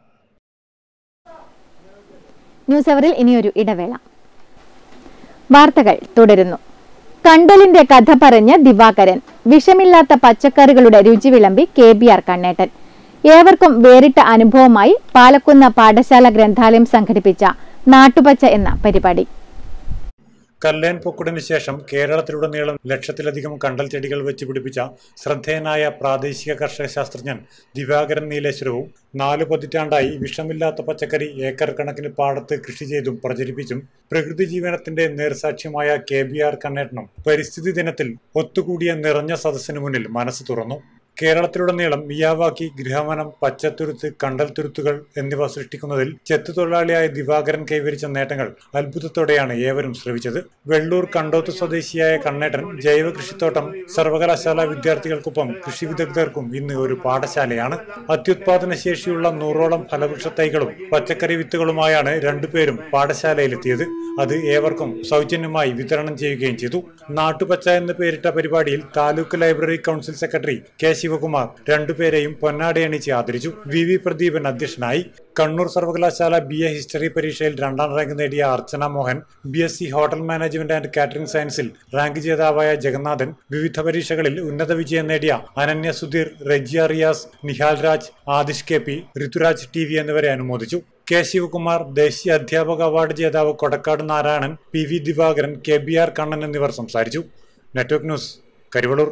ന്യൂസ് അവറിൽ ഇനിയൊരു ഇടവേള വാർത്തകൾ തുടരുന്നു കണ്ടലിന്റെ കഥ പറഞ്ഞ് ദിവാകരൻ വിഷമില്ലാത്ത പച്ചക്കറികളുടെ രുചി വിളമ്പി കെ ബി ആർ കണ്ണേട്ടൻ ഏവർക്കും വേറിട്ട അനുഭവമായി പാലക്കുന്ന് പാഠശാല ഗ്രന്ഥാലയം സംഘടിപ്പിച്ച നാട്ടുപച്ച എന്ന പരിപാടി കല്ലേൻ പൊക്കുടിന് ശേഷം കേരളത്തിലുടനീളം ലക്ഷത്തിലധികം കണ്ടൽ ചെടികൾ വെച്ച് പിടിപ്പിച്ച ശ്രദ്ധേയനായ പ്രാദേശിക കർഷക ശാസ്ത്രജ്ഞൻ ദിവാകരൻ നീലേശ്വരവും നാലു പതിറ്റാണ്ടായി വിഷമില്ലാത്ത പച്ചക്കറി ഏക്കർ കണക്കിന് പാടത്ത് കൃഷി ചെയ്തും പ്രചരിപ്പിച്ചും പ്രകൃതി ജീവനത്തിന്റെ നേർസാക്ഷ്യമായ കെ ബി ആർ കണ്ണേട്ടനും പരിസ്ഥിതി ദിനത്തിൽ ഒത്തുകൂടിയ നിറഞ്ഞ സദസ്സിന് മുന്നിൽ മനസ്സ് തുറന്നു കേരളത്തിലുടനീളം മിയാവാക്കി ഗൃഹവനം പച്ചത്തുരുത്ത് കണ്ടൽ തുരുത്തുകൾ എന്നിവ സൃഷ്ടിക്കുന്നതിൽ ചെത്തുതൊഴിലാളിയായ ദിവാകരൻ കൈവരിച്ച നേട്ടങ്ങൾ അത്ഭുതത്തോടെയാണ് ഏവരും ശ്രവിച്ചത് വെള്ളൂർ കണ്ടോത്ത് സ്വദേശിയായ കണ്ണേട്ടൻ ജൈവ കൃഷിത്തോട്ടം സർവകലാശാല വിദ്യാർത്ഥികൾക്കൊപ്പം കൃഷി വിദഗ്ധർക്കും ഇന്ന് ഒരു പാഠശാലയാണ് അത്യുത്പാദന ശേഷിയുള്ള നൂറോളം ഫലവൃക്ഷ തൈകളും പച്ചക്കറി വിത്തുകളുമായാണ് രണ്ടുപേരും പാഠശാലയിലെത്തിയത് അത് ഏവർക്കും സൗജന്യമായി വിതരണം ചെയ്യുകയും ചെയ്തു നാട്ടുപച്ച എന്ന് പേരിട്ട പരിപാടിയിൽ taluk library council secretary K Sivakumar രണ്ടുപേരെയും പൊന്നാടയണിച്ച് ആദരിച്ചു വി വി പ്രദീപൻ അധ്യക്ഷനായി കണ്ണൂർ സർവകലാശാല ബി എ ഹിസ്റ്ററി പരീക്ഷയിൽ രണ്ടാം റാങ്ക് നേടിയ Archana Mohan B S C hotel management and catering സയൻസിൽ റാങ്ക് ജേതാവായ ജഗന്നാഥൻ വിവിധ പരീക്ഷകളിൽ ഉന്നത വിജയം നേടിയ Ananya Sudheer Rejiya Riyas Nihal Raj Adish K P Rithuraj T V എന്നിവരെ അനുമോദിച്ചു കെ ശിവകുമാർ ദേശീയ അധ്യാപക അവാർഡ് ജേതാവ് Kodakkad Narayanan P V Divakaran K B R Kannan എന്നിവർ സംസാരിച്ചു network news Karivellur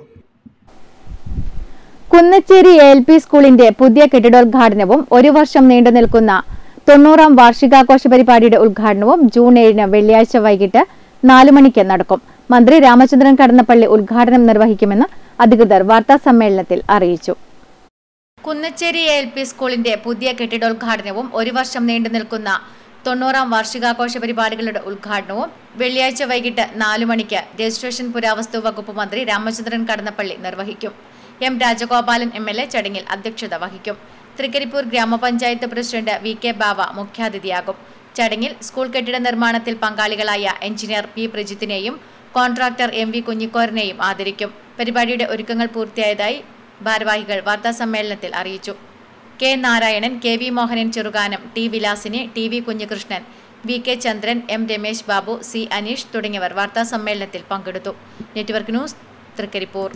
Kunnachery L P സ്കൂളിന്റെ പുതിയ കെട്ടിടോദ്ഘാടനവും ഒരു വർഷം നീണ്ടു നിൽക്കുന്ന തൊണ്ണൂറാം വാർഷികാഘോഷ പരിപാടിയുടെ ഉദ്ഘാടനവും ജൂൺ ഏഴിന് വെള്ളിയാഴ്ച വൈകിട്ട് നാലു മണിക്ക് നടക്കും മന്ത്രി രാമചന്ദ്രൻ കടന്നപ്പള്ളി ഉദ്ഘാടനം നിർവഹിക്കുമെന്ന് അധികൃതർ വാർത്താ സമ്മേളനത്തിൽ അറിയിച്ചു കുന്നച്ചേരി എൽ പി സ്കൂളിന്റെ പുതിയ കെട്ടിടോദ്ഘാടനവും ഒരു വർഷം നീണ്ടു നിൽക്കുന്ന തൊണ്ണൂറാം വാർഷികാഘോഷ പരിപാടികളുടെ ഉദ്ഘാടനവും വെള്ളിയാഴ്ച വൈകിട്ട് നാലു മണിക്ക് രജിസ്ട്രേഷൻ പുരാവസ്തു വകുപ്പ് മന്ത്രി രാമചന്ദ്രൻ കടന്നപ്പള്ളി നിർവഹിക്കും M Rajagopalan M L A ചടങ്ങിൽ അധ്യക്ഷത വഹിക്കും തൃക്കരിപ്പൂർ ഗ്രാമപഞ്ചായത്ത് പ്രസിഡന്റ് വി കെ ബാവ മുഖ്യാതിഥിയാകും ചടങ്ങിൽ സ്കൂൾ കെട്ടിട നിർമ്മാണത്തിൽ പങ്കാളികളായ എഞ്ചിനീയർ പി പ്രജിത്തിനെയും കോൺട്രാക്ടർ എം വി കുഞ്ഞിക്കോറിനെയും ആദരിക്കും പരിപാടിയുടെ ഒരുക്കങ്ങൾ പൂർത്തിയായതായി ഭാരവാഹികൾ വാർത്താസമ്മേളനത്തിൽ അറിയിച്ചു K Narayanan K V Mohanan Cherukanam T Vilasini T V Kunhikrishnan V K Chandran M Ramesh Babu C Aneesh തുടങ്ങിയവർ വാർത്താസമ്മേളനത്തിൽ പങ്കെടുത്തു network news Trikaripur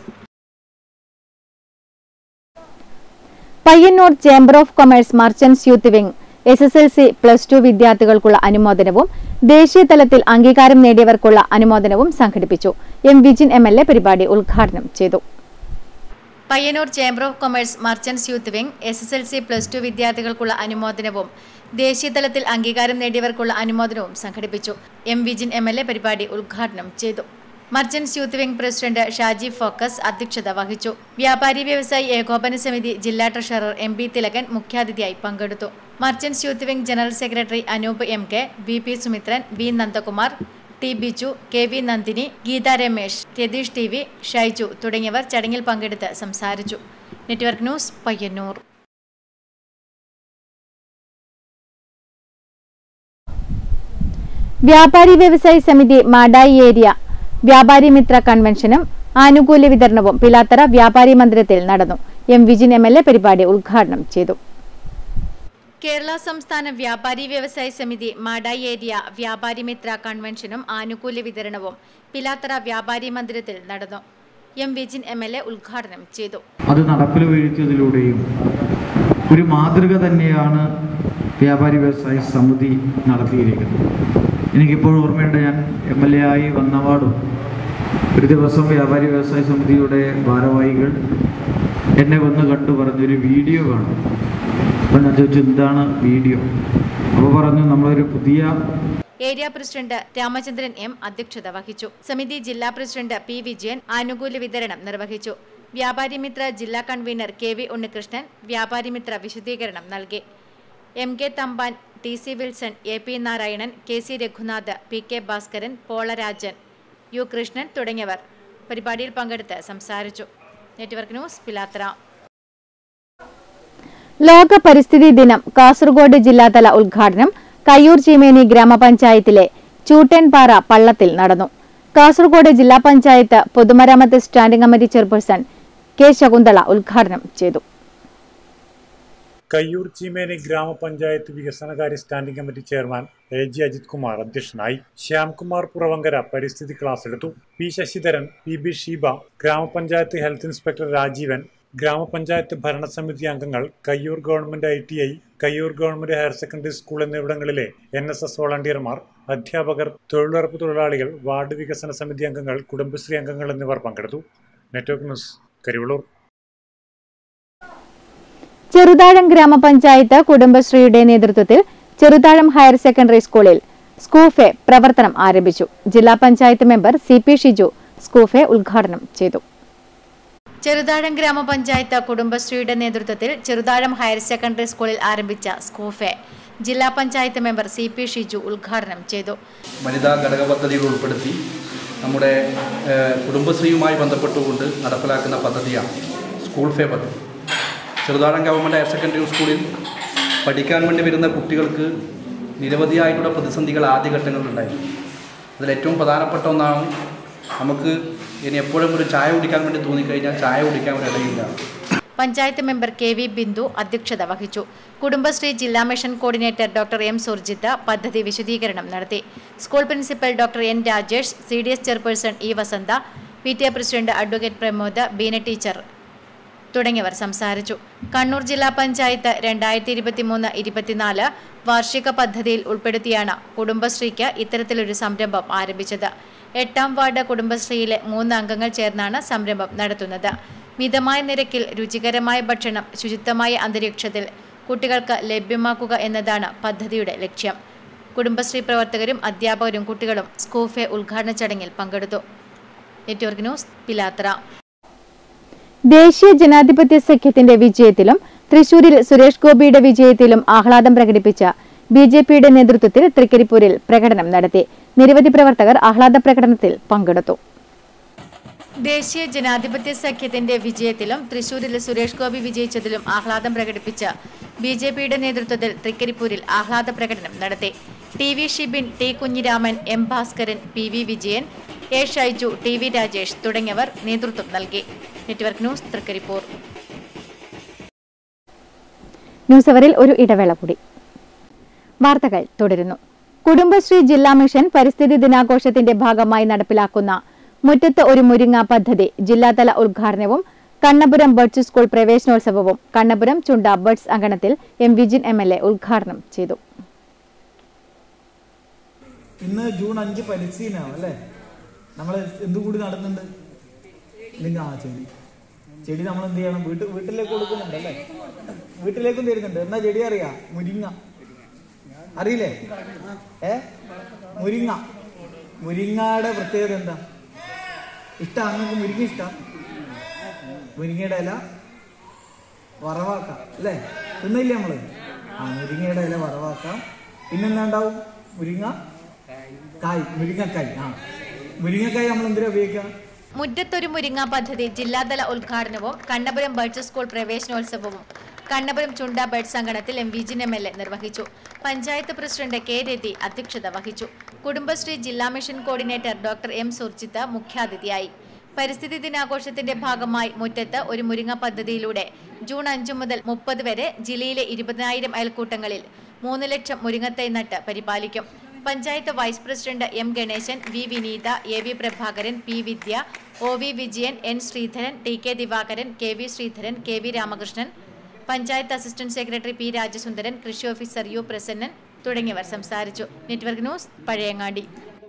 Payyanur chamber of commerce merchants youth wing S S L C plus two വിദ്യാർത്ഥികൾക്കുള്ള അനുമോദനവും ദേശീയ തലത്തിൽ അംഗീകാരം നേടിയവർക്കുള്ള അനുമോദനവും സംഘടിപ്പിച്ചു M Vijin M L A പരിപാടി ഉദ്ഘാടനം ചെയ്തു Payyanur chamber of commerce merchants youth wing S S L C plus two വിദ്യാർത്ഥികൾക്കുള്ള അനുമോദനവും ദേശീയതലത്തിൽ അംഗീകാരം നേടിയവർക്കുള്ള അനുമോദനവും സംഘടിപ്പിച്ചു M Vijin M L A പരിപാടി ഉദ്ഘാടനം ചെയ്തു merchants youth wing president Shaji Focus അധ്യക്ഷത വഹിച്ചു വ്യാപാരി വ്യവസായി ഏകോപന സമിതി ജില്ലാ ട്രഷറർ എം ബി തിലകൻ മുഖ്യാതിഥിയായി പങ്കെടുത്തു merchants youth wing general secretary Anoop M K V P Sumithran V Nandakumar T Biju K V Nandini Geetha Ramesh Ratheesh T V Shaiju തുടങ്ങിയവർ ചടങ്ങിൽ പങ്കെടുത്ത് സംസാരിച്ചു നെറ്റ്വർക്ക് ന്യൂസ് പയ്യന്നൂർ വ്യാപാരി വ്യവസായി സമിതി മാടായി ഏരിയ വ്യാപാരി മിത്ര കൺവെൻഷനും ആനുകൂല്യ വിതരണവും പിലാത്തറ വ്യാപാരി മന്ദിരത്തിൽ നടന്നു M Vijin M L A പരിപാടി ഉദ്ഘാടനം ചെയ്തു കേരള സംസ്ഥാന വ്യാപാരി വ്യവസായ സമിതി മാടായി ഏരിയ വ്യാപാരി മിത്ര കൺവെൻഷനും ആനുകൂല്യ വിതരണവും പിലാത്തറ വ്യാപാരി മന്ദിരത്തിൽ നടന്നു M Vijin M L A ഉദ്ഘാടനം ചെയ്തു അത് നടപ്പിൽ വീഴ്ത്തിയതിലൂടെയും ഒരു മാതൃക തന്നെയാണ് വ്യാപാരി വ്യവസായ സമിതി നടത്തിയിരിക്കുന്നത് എനിക്കിപ്പോൾ ഓർമ്മയുണ്ട് ഞാൻ എം എൽ എ ആയി വന്നപാടും ഒരു ദിവസം വ്യാപാരി വ്യവസായ സമിതിയുടെ ഭാരവാഹികൾ എന്നെ വന്ന് കണ്ടു പറഞ്ഞൊരു വീഡിയോ കാണും അപ്പോൾ ഞാൻ ചോദിച്ചു എന്താണ് വീഡിയോ അപ്പോൾ പറഞ്ഞു നമ്മളൊരു പുതിയ ഏരിയ പ്രസിഡന്റ് രാമചന്ദ്രൻ എം അധ്യക്ഷത വഹിച്ചു സമിതി ജില്ലാ പ്രസിഡന്റ് പി വിജയൻ ആനുകൂല്യ വിതരണം നിർവഹിച്ചു വ്യാപാരി മിത്ര ജില്ലാ കൺവീനർ കെ വി ഉണ്ണികൃഷ്ണൻ വ്യാപാരി മിത്ര വിശദീകരണം നൽകി M K Thampan T C Wilson A P Narayanan K C Raghunath P K Bhaskaran Polarajan U Krishnan തുടങ്ങിയവർ പരിപാടിയിൽ പങ്കെടുത്ത് സംസാരിച്ചു നെറ്റ്വർക്ക് ന്യൂസ് പിലാത്തറ ലോക പരിസ്ഥിതി ദിനം കാസർഗോഡ് ജില്ലാതല ഉദ്ഘാടനം കയ്യൂർ ചീമേനി ഗ്രാമപഞ്ചായത്തിലെ ചൂട്ടൻപാറ പള്ളത്തിൽ നടന്നു കാസർഗോഡ് ജില്ലാ പഞ്ചായത്ത് പൊതുമരാമത്ത് standing committee chairperson K Shakuntala ഉദ്ഘാടനം ചെയ്തു കയ്യൂർ ചീമേനി ഗ്രാമപഞ്ചായത്ത് വികസനകാര്യ standing committee chairman A G Ajith Kumar അധ്യക്ഷനായി ശ്യാംകുമാർ പുറവങ്കര പരിസ്ഥിതി ക്ലാസ് എടുത്തു P Sasidharan P B Sheeba ഗ്രാമപഞ്ചായത്ത് ഹെൽത്ത് ഇൻസ്പെക്ടർ രാജീവൻ ഗ്രാമപഞ്ചായത്ത് ഭരണസമിതി അംഗങ്ങൾ Kayyur government I T I Kayyur government higher secondary school എന്നിവിടങ്ങളിലെ എൻ എസ് എസ് വോളണ്ടിയർമാർ അധ്യാപകർ തൊഴിലുറപ്പ് തൊഴിലാളികൾ വാർഡ് വികസന സമിതി അംഗങ്ങൾ കുടുംബശ്രീ അംഗങ്ങൾ എന്നിവർ പങ്കെടുത്തു നെറ്റ്വർക്ക് ന്യൂസ് കരിവളൂർ ചെറുതാഴം ഗ്രാമപഞ്ചായത്ത് കുടുംബശ്രീയുടെ നേതൃത്വത്തിൽ ചെറുതാഴം ഹയർ സെക്കൻഡറി സ്കൂളിൽ സ്കൂഫെ പ്രവർത്തനം ആരംഭിച്ചു ജില്ലാ panchayat member C P Shiju സ്കൂഫെ ഉദ്ഘാടനം ചെയ്തു ചെറുതാഴം ഗ്രാമപഞ്ചായത്ത് കുടുംബശ്രീയുടെ നേതൃത്വത്തിൽ ചെറുതാഴം ഹയർ സെക്കൻഡറി സ്കൂളിൽ ആരംഭിച്ച സ്കൂഫെ ജില്ലാ panchayat member C P Shiju ഉദ്ഘാടനം ചെയ്തു വനിതാ ഘടക പദ്ധതികൾ ഉൾപ്പെടുത്തി നമ്മുടെ ഏഹ്, കുടുംബശ്രീയുമായി ബന്ധപ്പെട്ടുകൊണ്ട് നടപ്പിലാക്കുന്ന പദ്ധതിയാണ് സ്കൂൾ ഫേ പദ്ധതി ചെറുതാഴം ഗവൺമെൻറ് ഹയർ സെക്കൻഡറി സ്കൂളിൽ പഠിക്കാൻ വേണ്ടി വരുന്ന കുട്ടികൾക്ക് നിരവധിയായിട്ടുള്ള പ്രതിസന്ധികൾ ആദ്യഘട്ടങ്ങളിലുണ്ടായിരുന്നു അതിൽ ഏറ്റവും പ്രധാനപ്പെട്ട ഒന്നാണ് നമുക്ക് ഇനി എപ്പോഴും ഒരു ചായ കുടിക്കാൻ വേണ്ടി തോന്നിക്കഴിഞ്ഞാൽ ചായ കുടിക്കാൻ ഒരു ഇടയില്ല panchayat member K V Bindu അധ്യക്ഷത വഹിച്ചു കുടുംബശ്രീ ജില്ലാ mission coordinator doctor M Surjith പദ്ധതി വിശദീകരണം നടത്തി school principal doctor N Rajesh C D S chairperson E Vasantha P T A president advocate Pramod Beena teacher തുടങ്ങിയവർ സംസാരിച്ചു കണ്ണൂർ ജില്ലാ പഞ്ചായത്ത് രണ്ടായിരത്തി ഇരുപത്തിമൂന്ന് ഇരുപത്തിനാല് വാർഷിക പദ്ധതിയിൽ ഉൾപ്പെടുത്തിയാണ് കുടുംബശ്രീക്ക് ഇത്തരത്തിലൊരു സംരംഭം ആരംഭിച്ചത് എട്ടാം വാർഡ് കുടുംബശ്രീയിലെ മൂന്ന് അംഗങ്ങൾ ചേർന്നാണ് സംരംഭം നടത്തുന്നത് മിതമായ നിരക്കിൽ രുചികരമായ ഭക്ഷണം ശുചിത്വമായ അന്തരീക്ഷത്തിൽ കുട്ടികൾക്ക് ലഭ്യമാക്കുക എന്നതാണ് പദ്ധതിയുടെ ലക്ഷ്യം കുടുംബശ്രീ പ്രവർത്തകരും അധ്യാപകരും കുട്ടികളും സ്കൂഫെ ഉദ്ഘാടന ചടങ്ങിൽ പങ്കെടുത്തു നെറ്റ്വർക്ക് ന്യൂസ് പിലാത്ര ദേശീയ ജനാധിപത്യ സഖ്യത്തിന്റെ വിജയത്തിലും തൃശൂരിൽ സുരേഷ് ഗോപിയുടെ വിജയത്തിലും ആഹ്ലാദം പ്രകടിപ്പിച്ച ബി ജെ പിയുടെ നേതൃത്വത്തിൽ തൃക്കരിപ്പൂരിൽ പ്രകടനം നടത്തി നിരവധി പ്രവർത്തകർ ആഹ്ലാദ പ്രകടനത്തിൽ പങ്കെടുത്തു ദേശീയ ജനാധിപത്യ സഖ്യത്തിന്റെ വിജയത്തിലും തൃശൂരിൽ സുരേഷ് ഗോപി വിജയിച്ചതിലും ആഹ്ലാദം പ്രകടിപ്പിച്ച ബി ജെ പിയുടെ നേതൃത്വത്തിൽ തൃക്കരിപ്പൂരിൽ ആഹ്ലാദ പ്രകടനം നടത്തി T V Shibin T Kunhiraman M Bhaskaran P V Vijayan A Shaiju T V Rajesh തുടങ്ങിയവർ നേതൃത്വം നൽകി നെറ്റ്വർക്ക് ന്യൂസ് തൃക്കരിപ്പൂർ ന്യൂസ് അവറിൽ ഒരു ഇടവേള കൂടി വാർത്തകൾ തുടരുന്നു കുടുംബശ്രീ ജില്ലാ മിഷൻ പരിസ്ഥിതി ദിനാഘോഷത്തിന്റെ ഭാഗമായി നടപ്പിലാക്കുന്ന മുറ്റത്ത് ഒരു മുരിങ്ങ പദ്ധതി ജില്ലാതല ഉദ്ഘാടനവും കണ്ണപുരം ബഡ്സ് സ്കൂൾ പ്രവേശനോത്സവവും കണ്ണപുരം ചുണ്ട ബഡ്സ് അങ്കണത്തിൽ M Vijin M L A ഉദ്ഘാടനം ചെയ്തു ഇന്ന് ജൂൺ അഞ്ച് പരിസ്ഥിതിനാണ് അല്ലേ നമ്മൾ എന്തുകൂടി നടന്നുണ്ട് ഇല്ലെങ്കിൽ ആ ചെടി ചെടി നമ്മൾ എന്ത് ചെയ്യണം വീട്ടിൽ വീട്ടിലേക്ക് കൊടുക്കുന്നുണ്ട് അല്ലേ വീട്ടിലേക്കും തരുന്നുണ്ട് എന്നാ ചെടി അറിയാം മുരിങ്ങ അറിയില്ലേ ഏ മുരിങ്ങ മുരിങ്ങയുടെ പ്രത്യേകത എന്താ ഇഷ്ടം നിങ്ങൾക്ക് മുരിങ്ങ ഇഷ്ടം മുരിങ്ങയുടെ ഇല വറവാക്കാം അല്ലേ തിന്നില്ലേ നമ്മള് ആ മുരിങ്ങയുടെ ഇല വറവാക്കാം പിന്നെന്താ ഉണ്ടാവും മുരിങ്ങ കായ് മുരിങ്ങക്കായ് ആ മുരിങ്ങക്കായ് നമ്മൾ എന്തിനാ ഉപയോഗിക്കുക മുറ്റത്തൊരു മുരിങ്ങ പദ്ധതി ജില്ലാതല ഉദ്ഘാടനവും കണ്ണപുരം ബഡ്സ് സ്കൂൾ പ്രവേശനോത്സവവും കണ്ണപുരം ചുണ്ട ബഡ്സ് അങ്കണത്തിൽ M Vijin M L A നിർവഹിച്ചു പഞ്ചായത്ത് പ്രസിഡന്റ് കെ രതി അധ്യക്ഷത വഹിച്ചു കുടുംബശ്രീ ജില്ലാ mission coordinator doctor M Surjith മുഖ്യാതിഥിയായി പരിസ്ഥിതി ദിനാഘോഷത്തിന്റെ ഭാഗമായി മുറ്റത്ത് ഒരു മുരിങ്ങ പദ്ധതിയിലൂടെ ജൂൺ അഞ്ചു മുതൽ മുപ്പത് വരെ ജില്ലയിലെ ഇരുപതിനായിരം അയൽക്കൂട്ടങ്ങളിൽ മൂന്ന് ലക്ഷം മുരിങ്ങത്തൈ നട്ട് പരിപാലിക്കും panchayat vice president M Ganeshan V Vineetha A V Prabhakaran P Vidya O V Vijayan N Sreedharan T K Divakaran K V Sreedharan K V Ramakrishnan panchayat assistant secretary P Rajasundaran കൃഷി ഓഫീസർ യു പ്രസന്നൻ തുടങ്ങിയവർ സംസാരിച്ചു നെറ്റ്വർക്ക് ന്യൂസ് പഴയങ്ങാടി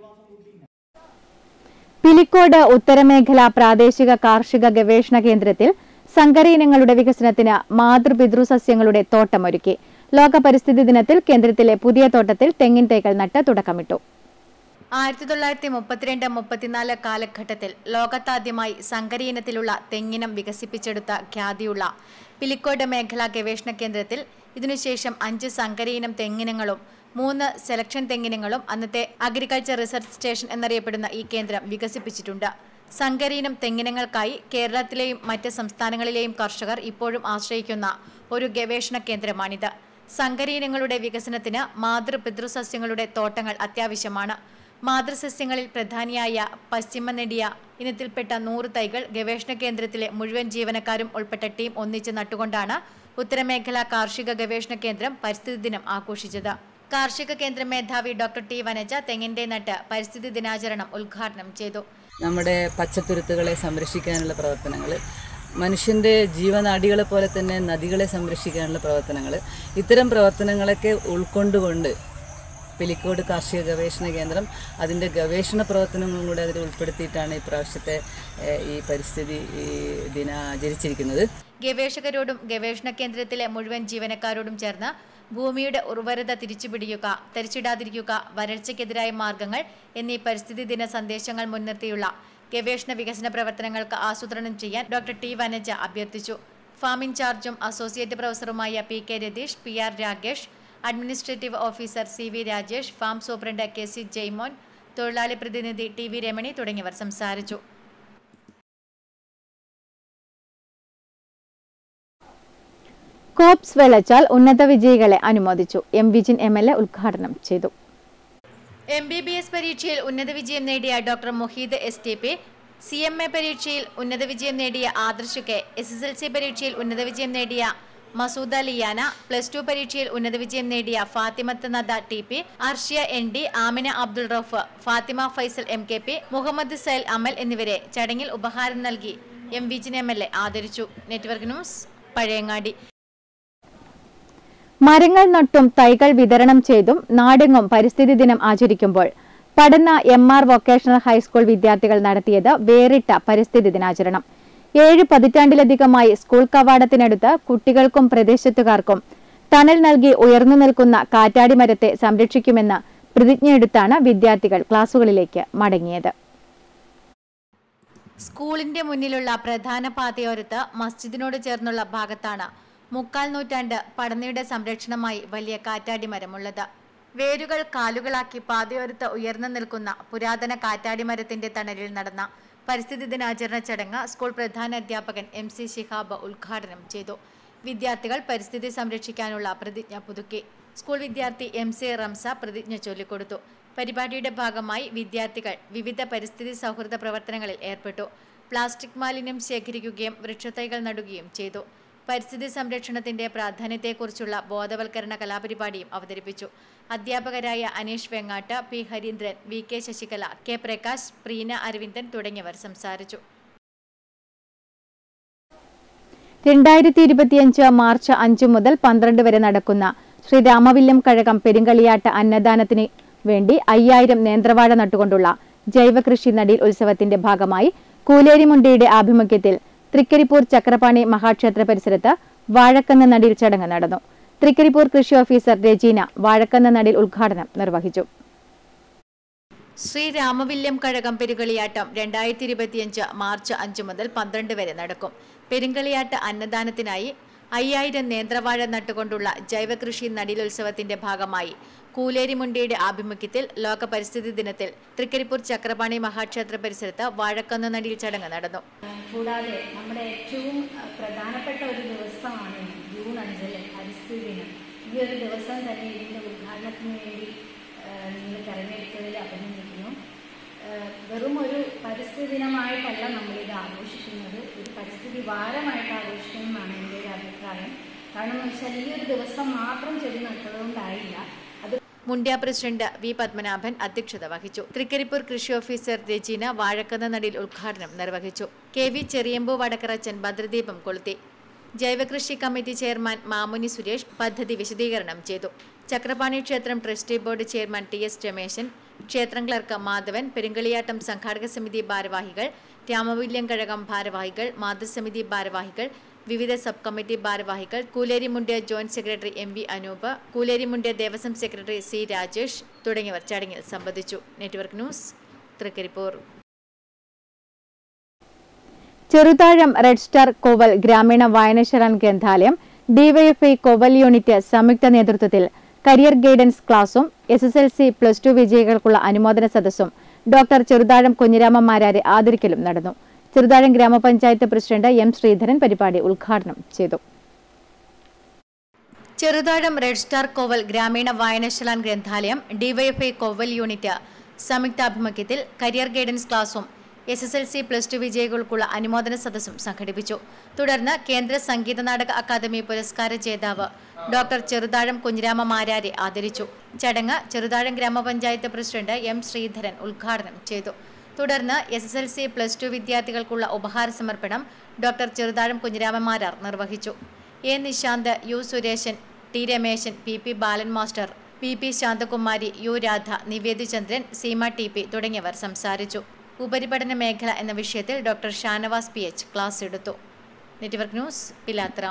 പിലിക്കോട് ഉത്തരമേഖല പ്രാദേശിക കാർഷിക ഗവേഷണ കേന്ദ്രത്തിൽ സങ്കര ഇനങ്ങളുടെ വികസനത്തിന് മാതൃപിതൃ സസ്യങ്ങളുടെ തോട്ടമൊരുക്കി ലോക പരിസ്ഥിതി ദിനത്തിൽ കേന്ദ്രത്തിലെ പുതിയ തോട്ടത്തിൽ തെങ്ങിൻ തൈകൾ നട്ട് തുടക്കമിട്ടു ആയിരത്തി തൊള്ളായിരത്തി മുപ്പത്തിരണ്ട് മുപ്പത്തിനാല് കാലഘട്ടത്തിൽ ലോകത്താദ്യമായി സങ്കരയിനത്തിലുള്ള തെങ്ങിനം വികസിപ്പിച്ചെടുത്ത ഖ്യാതിയുള്ള പിലിക്കോട് മേഖലാ ഗവേഷണ കേന്ദ്രത്തിൽ ഇതിനുശേഷം അഞ്ച് സങ്കരയിനം തെങ്ങിനങ്ങളും മൂന്ന് സെലക്ഷൻ തെങ്ങിനങ്ങളും അന്നത്തെ അഗ്രികൾച്ചർ റിസർച്ച് സ്റ്റേഷൻ എന്നറിയപ്പെടുന്ന ഈ കേന്ദ്രം വികസിപ്പിച്ചിട്ടുണ്ട് സങ്കരയിനം തെങ്ങിനങ്ങൾക്കായി കേരളത്തിലെയും മറ്റ് സംസ്ഥാനങ്ങളിലെയും കർഷകർ ഇപ്പോഴും ആശ്രയിക്കുന്ന ഒരു ഗവേഷണ കേന്ദ്രമാണിത് സങ്കരയിനങ്ങളുടെ വികസനത്തിന് മാതൃപിതൃസസ്യങ്ങളുടെ തോട്ടങ്ങൾ അത്യാവശ്യമാണ് മാതൃസസ്യങ്ങളിൽ പ്രധാനിയായ പശ്ചിമ നെടിയ ഇനത്തിൽപ്പെട്ട നൂറ് തൈകൾ ഗവേഷണ കേന്ദ്രത്തിലെ മുഴുവൻ ജീവനക്കാരും ഉൾപ്പെട്ട ടീം ഒന്നിച്ച് നട്ടുകൊണ്ടാണ് ഉത്തരമേഖല കാർഷിക ഗവേഷണ കേന്ദ്രം പരിസ്ഥിതി ദിനം ആഘോഷിച്ചത് കാർഷിക കേന്ദ്ര മേധാവി ഡോക്ടർ ടി വനജ തെങ്ങിന്റെ നട്ട് പരിസ്ഥിതി ദിനാചരണം ഉദ്ഘാടനം ചെയ്തു നമ്മുടെ പച്ചത്തുരുത്തുകളെ സംരക്ഷിക്കാനുള്ള പ്രവർത്തനങ്ങൾ മനുഷ്യൻ്റെ ജീവനാഡികളെ പോലെ തന്നെ നദികളെ സംരക്ഷിക്കാനുള്ള പ്രവർത്തനങ്ങൾ ഇത്തരം പ്രവർത്തനങ്ങളൊക്കെ ഉൾക്കൊണ്ടുകൊണ്ട് പെലിക്കോട് കാർഷിക ഗവേഷണ കേന്ദ്രം അതിൻ്റെ ഗവേഷണ പ്രവർത്തനങ്ങളും കൂടെ അതിൽ ഉൾപ്പെടുത്തിയിട്ടാണ് ഇപ്രാവശ്യത്തെ ഏഹ്, ഈ പരിസ്ഥിതി ഈ ദിനം ആചരിച്ചിരിക്കുന്നത് ഗവേഷകരോടും ഗവേഷണ കേന്ദ്രത്തിലെ മുഴുവൻ ജീവനക്കാരോടും ചേർന്ന് ഭൂമിയുടെ ഉർവരത തിരിച്ചുപിടിക്കുക തരിച്ചിടാതിരിക്കുക വരൾച്ചയ്ക്കെതിരായ മാർഗങ്ങൾ എന്നീ പരിസ്ഥിതി ദിന സന്ദേശങ്ങൾ മുൻനിർത്തിയുള്ള ഗവേഷണ വികസന പ്രവർത്തനങ്ങൾക്ക് ആസൂത്രണം ചെയ്യാൻ ഡോക്ടർ ടി വനജ അഭ്യർത്ഥിച്ചു ഫാം ഇൻചാർജും അസോസിയേറ്റ് പ്രൊഫസറുമായ P K Ratheesh P R Ragesh administrative officer C V Rajesh farm superintendent K C Jaimon തൊഴിലാളി പ്രതിനിധി ടി വി രമണി തുടങ്ങിയവർ സംസാരിച്ചു കോപ്സ് വെള്ളച്ചാൽ ഉന്നത വിജയികളെ അനുമോദിച്ചു M Vijin M L A ഉദ്ഘാടനം ചെയ്തു എം ബി ബി എസ് പരീക്ഷയിൽ ഉന്നത വിജയം നേടിയ doctor Muheed S T P C M A പരീക്ഷയിൽ ഉന്നത വിജയം നേടിയ Adarsh K S S L C പരീക്ഷയിൽ ഉന്നത വിജയം നേടിയ മസൂദ ലിയാന പ്ലസ് ടു പരീക്ഷയിൽ ഉന്നത വിജയം നേടിയ Fathimath Nada T P Arshiya N D Amina Abdul Rauf Fathima Faisal M K P Muhammad Sail Amal എന്നിവരെ ചടങ്ങിൽ ഉപഹാരം നൽകി M Vijin M L A ആദരിച്ചു നെറ്റ്വർക്ക് ന്യൂസ് പഴയങ്ങാടി മരങ്ങൾ നട്ടും തൈകൾ വിതരണം ചെയ്തും നാടെങ്ങും പരിസ്ഥിതി ദിനം ആചരിക്കുമ്പോൾ Padanna M R vocational high school വിദ്യാർത്ഥികൾ നടത്തിയത് വേറിട്ട പരിസ്ഥിതി ദിനാചരണം ഏഴ് പതിറ്റാണ്ടിലധികമായി സ്കൂൾ കവാടത്തിനടുത്ത് കുട്ടികൾക്കും പ്രദേശത്തുകാർക്കും തണൽ നൽകി ഉയർന്നു നിൽക്കുന്ന കാറ്റാടി മരത്തെ സംരക്ഷിക്കുമെന്ന് പ്രതിജ്ഞയെടുത്താണ് വിദ്യാർത്ഥികൾ ക്ലാസുകളിലേക്ക് മടങ്ങിയത് സ്കൂളിന്റെ മുന്നിലുള്ള പ്രധാന പാതയോരത്ത് മസ്ജിദിനോട് ചേർന്നുള്ള ഭാഗത്താണ് മുക്കാൽ നൂറ്റാണ്ട് പടന്നയുടെ സംരക്ഷണമായി വലിയ കാറ്റാടി മരമുള്ളത് വേരുകൾ കാലുകളാക്കി പാതയോരത്ത് ഉയർന്നു നിൽക്കുന്ന പുരാതന കാറ്റാടി മരത്തിന്റെ തണലിൽ നടന്ന പരിസ്ഥിതി ദിനാചരണ ചടങ്ങ് സ്കൂൾ പ്രധാന അധ്യാപകൻ എം സി ശിഹാബ് ഉദ്ഘാടനം ചെയ്തു വിദ്യാർത്ഥികൾ പരിസ്ഥിതി സംരക്ഷിക്കാനുള്ള പ്രതിജ്ഞ പുതുക്കി സ്കൂൾ വിദ്യാർത്ഥി എം സി റംസ പ്രതിജ്ഞ ചൊല്ലിക്കൊടുത്തു പരിപാടിയുടെ ഭാഗമായി വിദ്യാർത്ഥികൾ വിവിധ പരിസ്ഥിതി സൗഹൃദ പ്രവർത്തനങ്ങളിൽ ഏർപ്പെട്ടു പ്ലാസ്റ്റിക് മാലിന്യം ശേഖരിക്കുകയും വൃക്ഷത്തൈകൾ നടുകയും ചെയ്തു പരിസ്ഥിതി സംരക്ഷണത്തിന്റെ പ്രാധാന്യത്തെക്കുറിച്ചുള്ള ബോധവൽക്കരണ കലാപരിപാടിയും അവതരിപ്പിച്ചു അധ്യാപകരായ Aneesh Vengatt P Harindran V K Sasikala K Prakash Preena Aravindan തുടങ്ങിയവർ സംസാരിച്ചു രണ്ടായിരത്തി ഇരുപത്തിയഞ്ച് മാർച്ച് അഞ്ചു മുതൽ പന്ത്രണ്ട് വരെ നടക്കുന്ന ശ്രീ രാമവില്യം കഴകം പെരുങ്കളിയാട്ട അന്നദാനത്തിന് വേണ്ടി അയ്യായിരം നേന്ത്രവാഴ നട്ടുകൊണ്ടുള്ള ജൈവകൃഷി നടീൽ ഉത്സവത്തിന്റെ ഭാഗമായി കൂലേരിമുണ്ടിയുടെ ആഭിമുഖ്യത്തിൽ തൃക്കരിപ്പൂർ ചക്രപാണി മഹാക്ഷേത്ര പരിസരത്ത് വാഴക്കന്ന് നടീൽ ചടങ്ങ് നടന്നു തൃക്കരിപ്പൂർ കൃഷി ഓഫീസർ രജീന വാഴക്കന്ന് നടീൽ ഉദ്ഘാടനം നിർവഹിച്ചു ശ്രീ രാമവില്യം കഴകം പെരുങ്കളിയാട്ടം രണ്ടായിരത്തി ഇരുപത്തിയഞ്ച് മാർച്ച് അഞ്ച് മുതൽ പന്ത്രണ്ട് വരെ നടക്കും പെരുങ്കളിയാട്ട അന്നദാനത്തിനായി അയ്യായിരം നേന്ത്രവാഴ നട്ടുകൊണ്ടുള്ള ജൈവകൃഷി നടീലോത്സവത്തിന്റെ ഭാഗമായി കൂലേരിമുണ്ടിയുടെ ആഭിമുഖ്യത്തിൽ ലോക പരിസ്ഥിതി ദിനത്തിൽ തൃക്കരിപ്പൂർ ചക്രപാണി മഹാക്ഷേത്ര പരിസരത്ത് വാഴക്കന്ന് നടീൽ ചടങ്ങ് നടന്നു കൂടാതെ നമ്മുടെ ഏറ്റവും അഹ്, പ്രധാനപ്പെട്ട ഒരു ദിവസമാണ് ജൂൺ അഞ്ചിലെ പരിസ്ഥിതി ദിനം ഈ ഒരു ദിവസം തന്നെ ഇതിൻ്റെ ഉദ്ഘാടനത്തിന് വേണ്ടി അഹ്, നിങ്ങൾ തിരഞ്ഞെടുത്തതിൽ അഭിനന്ദിക്കുന്നു അഹ്, വെറും ഒരു പരിസ്ഥിതി ദിനമായിട്ടല്ല നമ്മളിത് ആഘോഷിക്കുന്നത് ഒരു പരിസ്ഥിതി വാരമായിട്ട് ആഘോഷിക്കുന്നതാണ് എൻ്റെ ഒരു അഭിപ്രായം കാരണം എന്ന് വെച്ചാൽ ഈ ഒരു ദിവസം മാത്രം ചെടി നട്ടതുകൊണ്ടായില്ല അത് മുണ്ട്യ പ്രസിഡന്റ് വി പത്മനാഭൻ അധ്യക്ഷത വഹിച്ചു തൃക്കരിപ്പൂർ കൃഷി ഓഫീസർ രജീന വാഴക്കന്ന നടീൽ ഉദ്ഘാടനം നിർവഹിച്ചു കെ വി ചെറിയമ്പു വടക്കറച്ചൻ ഭദ്രദീപം കൊളുത്തി ജൈവകൃഷി കമ്മിറ്റി ചെയർമാൻ മാമുനി സുരേഷ് പദ്ധതി വിശദീകരണം ചെയ്തു ചക്രപാണി ക്ഷേത്രം trustee board chairman T S Rameshan ക്ഷേത്രം ക്ലർക്ക് മാധവൻ പെരുങ്കളിയാട്ടം സംഘാടക സമിതി ഭാരവാഹികൾ രാമവില്യം കഴകം ഭാരവാഹികൾ മാതൃസമിതി ഭാരവാഹികൾ വിവിധ സബ് കമ്മിറ്റി ഭാരവാഹികൾ Koolerimundya joint secretary M V Anoop Koolerimundya Devaswom secretary C Rajesh തുടങ്ങിയവർ ചടങ്ങിൽ സംബന്ധിച്ചു network news Thrikaripur Cheruthazham red star Koval ഗ്രാമീണ വായനശാല ഗ്രന്ഥാലയം ഡിവൈഎഫ്ഐ കോവൽ യൂണിറ്റ് സംയുക്ത നേതൃത്വത്തിൽ കരിയർ ഗൈഡൻസ് ക്ലാസും S S L C plus two വിജയികൾക്കുള്ള അനുമോദന സദസ്സും ഡോക്ടർ ചെറുതാഴം കുഞ്ഞിരാമന്മാരാരെ ആദരിക്കലും നടന്നു ചെറുതാഴം ഗ്രാമപഞ്ചായത്ത് പ്രസിഡന്റ് എം ശ്രീധരൻ പരിപാടി ഉദ്ഘാടനം ചെയ്തു ചെറുതാഴം റെഡ് സ്റ്റാർ കോവൽ ഗ്രാമീണ വായനശാല ഗ്രന്ഥാലയം ഡിവൈഎഫ്ഐ കോവൽ യൂണിറ്റ് സംയുക്താഭിമുഖ്യത്തിൽ കരിയർ ഗൈഡൻസ് ക്ലാസും S S L C plus two വിജയികൾക്കുള്ള അനുമോദന സദസ്സും സംഘടിപ്പിച്ചു തുടർന്ന് കേന്ദ്ര സംഗീത നാടക അക്കാദമി പുരസ്കാര ജേതാവ് ഡോക്ടർ ചെറുതാഴം കുഞ്ഞിരാമ മാരാരെ ആദരിച്ചു ചടങ്ങ് ചെറുതാഴം ഗ്രാമപഞ്ചായത്ത് പ്രസിഡന്റ് എം ശ്രീധരൻ ഉദ്ഘാടനം ചെയ്തു തുടർന്ന് S S L C plus two വിദ്യാർത്ഥികൾക്കുള്ള ഉപഹാര സമർപ്പണം ഡോക്ടർ ചെറുതാഴം കുഞ്ഞിരാമന്മാരാർ നിർവഹിച്ചു A Nishanth U Sureshan T Rameshan P P Balan master P P Santhakumari U Radha Nivedichandran Seema T P തുടങ്ങിയവർ സംസാരിച്ചു ഉപരിപഠന മേഖല എന്ന വിഷയത്തിൽ doctor Shanavas P H class എടുത്തു network news Pilathara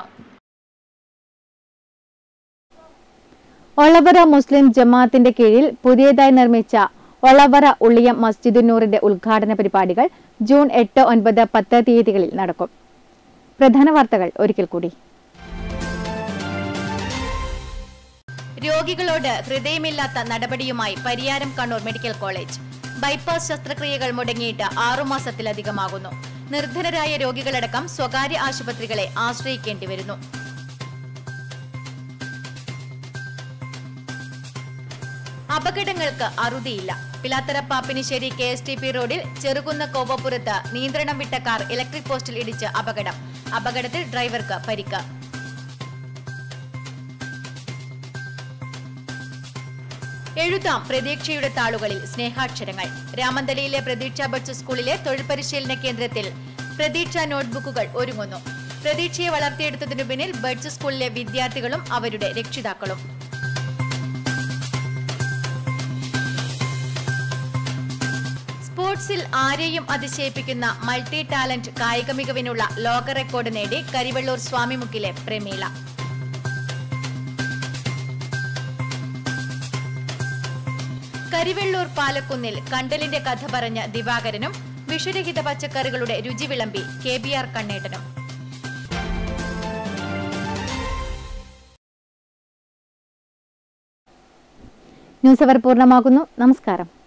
Olavara Muslim ജമാഅത്തിന്റെ കീഴിൽ പുതിയതായി നിർമ്മിച്ച ഒളവറ ഉള്ളിയം മസ്ജിദുന്നൂറിന്റെ ഉദ്ഘാടന പരിപാടികൾ ജൂൺ എട്ട് ഒൻപത് പത്ത് തീയതികളിൽ നടക്കും പ്രധാന വാർത്തകൾ ഒരിക്കൽ കൂടി രോഗികളോട് ഹൃദയമില്ലാത്ത നടപടിയുമായി Pariyaram Kannur medical college bypass ശസ്ത്രക്രിയകൾ മുടങ്ങിയിട്ട് ആറുമാസത്തിലധികമാകുന്നു നിർധനരായ രോഗികളടക്കം സ്വകാര്യ ആശുപത്രികളെ ആശ്രയിക്കേണ്ടി വരുന്നു അപകടങ്ങൾക്ക് അറുതിയില്ല Pilathara Pappinisseri K S T P റോഡിൽ ചെറുകുന്ന കോവപ്പുറത്ത് നിയന്ത്രണം വിട്ട കാർ ഇലക്ട്രിക് പോസ്റ്റിൽ ഇടിച്ച് അപകടം അപകടത്തിൽ ഡ്രൈവർക്ക് പരിക്ക് എഴുതാം പ്രതീക്ഷയുടെ താളുകളിൽ സ്നേഹാക്ഷരങ്ങൾ രാമന്തലിയിലെ പ്രതീക്ഷ ബഡ്സ് സ്കൂളിലെ തൊഴിൽ പരിശീലന കേന്ദ്രത്തിൽ പ്രതീക്ഷ നോട്ട്ബുക്കുകൾ ഒരുങ്ങുന്നു പ്രതീക്ഷയെ വളർത്തിയെടുത്തതിനു പിന്നിൽ ബഡ്സ് സ്കൂളിലെ വിദ്യാർത്ഥികളും അവരുടെ രക്ഷിതാക്കളും സ്പോർട്സിൽ ആരെയും അതിശയിപ്പിക്കുന്ന മൾട്ടി ടാലന്റ് കായിക മികവിനുള്ള ലോക റെക്കോർഡ് നേടി കരിവള്ളൂർ സ്വാമിമുക്കിലെ പ്രമീള കരിവെള്ളൂർ പാലക്കുന്നിൽ കണ്ടലിന്റെ കഥ പറഞ്ഞ ദിവാകരനും വിഷരഹിത പച്ചക്കറികളുടെ രുചി വിളമ്പി കെ ബി ആർ കണ്ണേട്ടനും ന്യൂസ് അവർ പൂർണ്ണമാകുന്നു നമസ്കാരം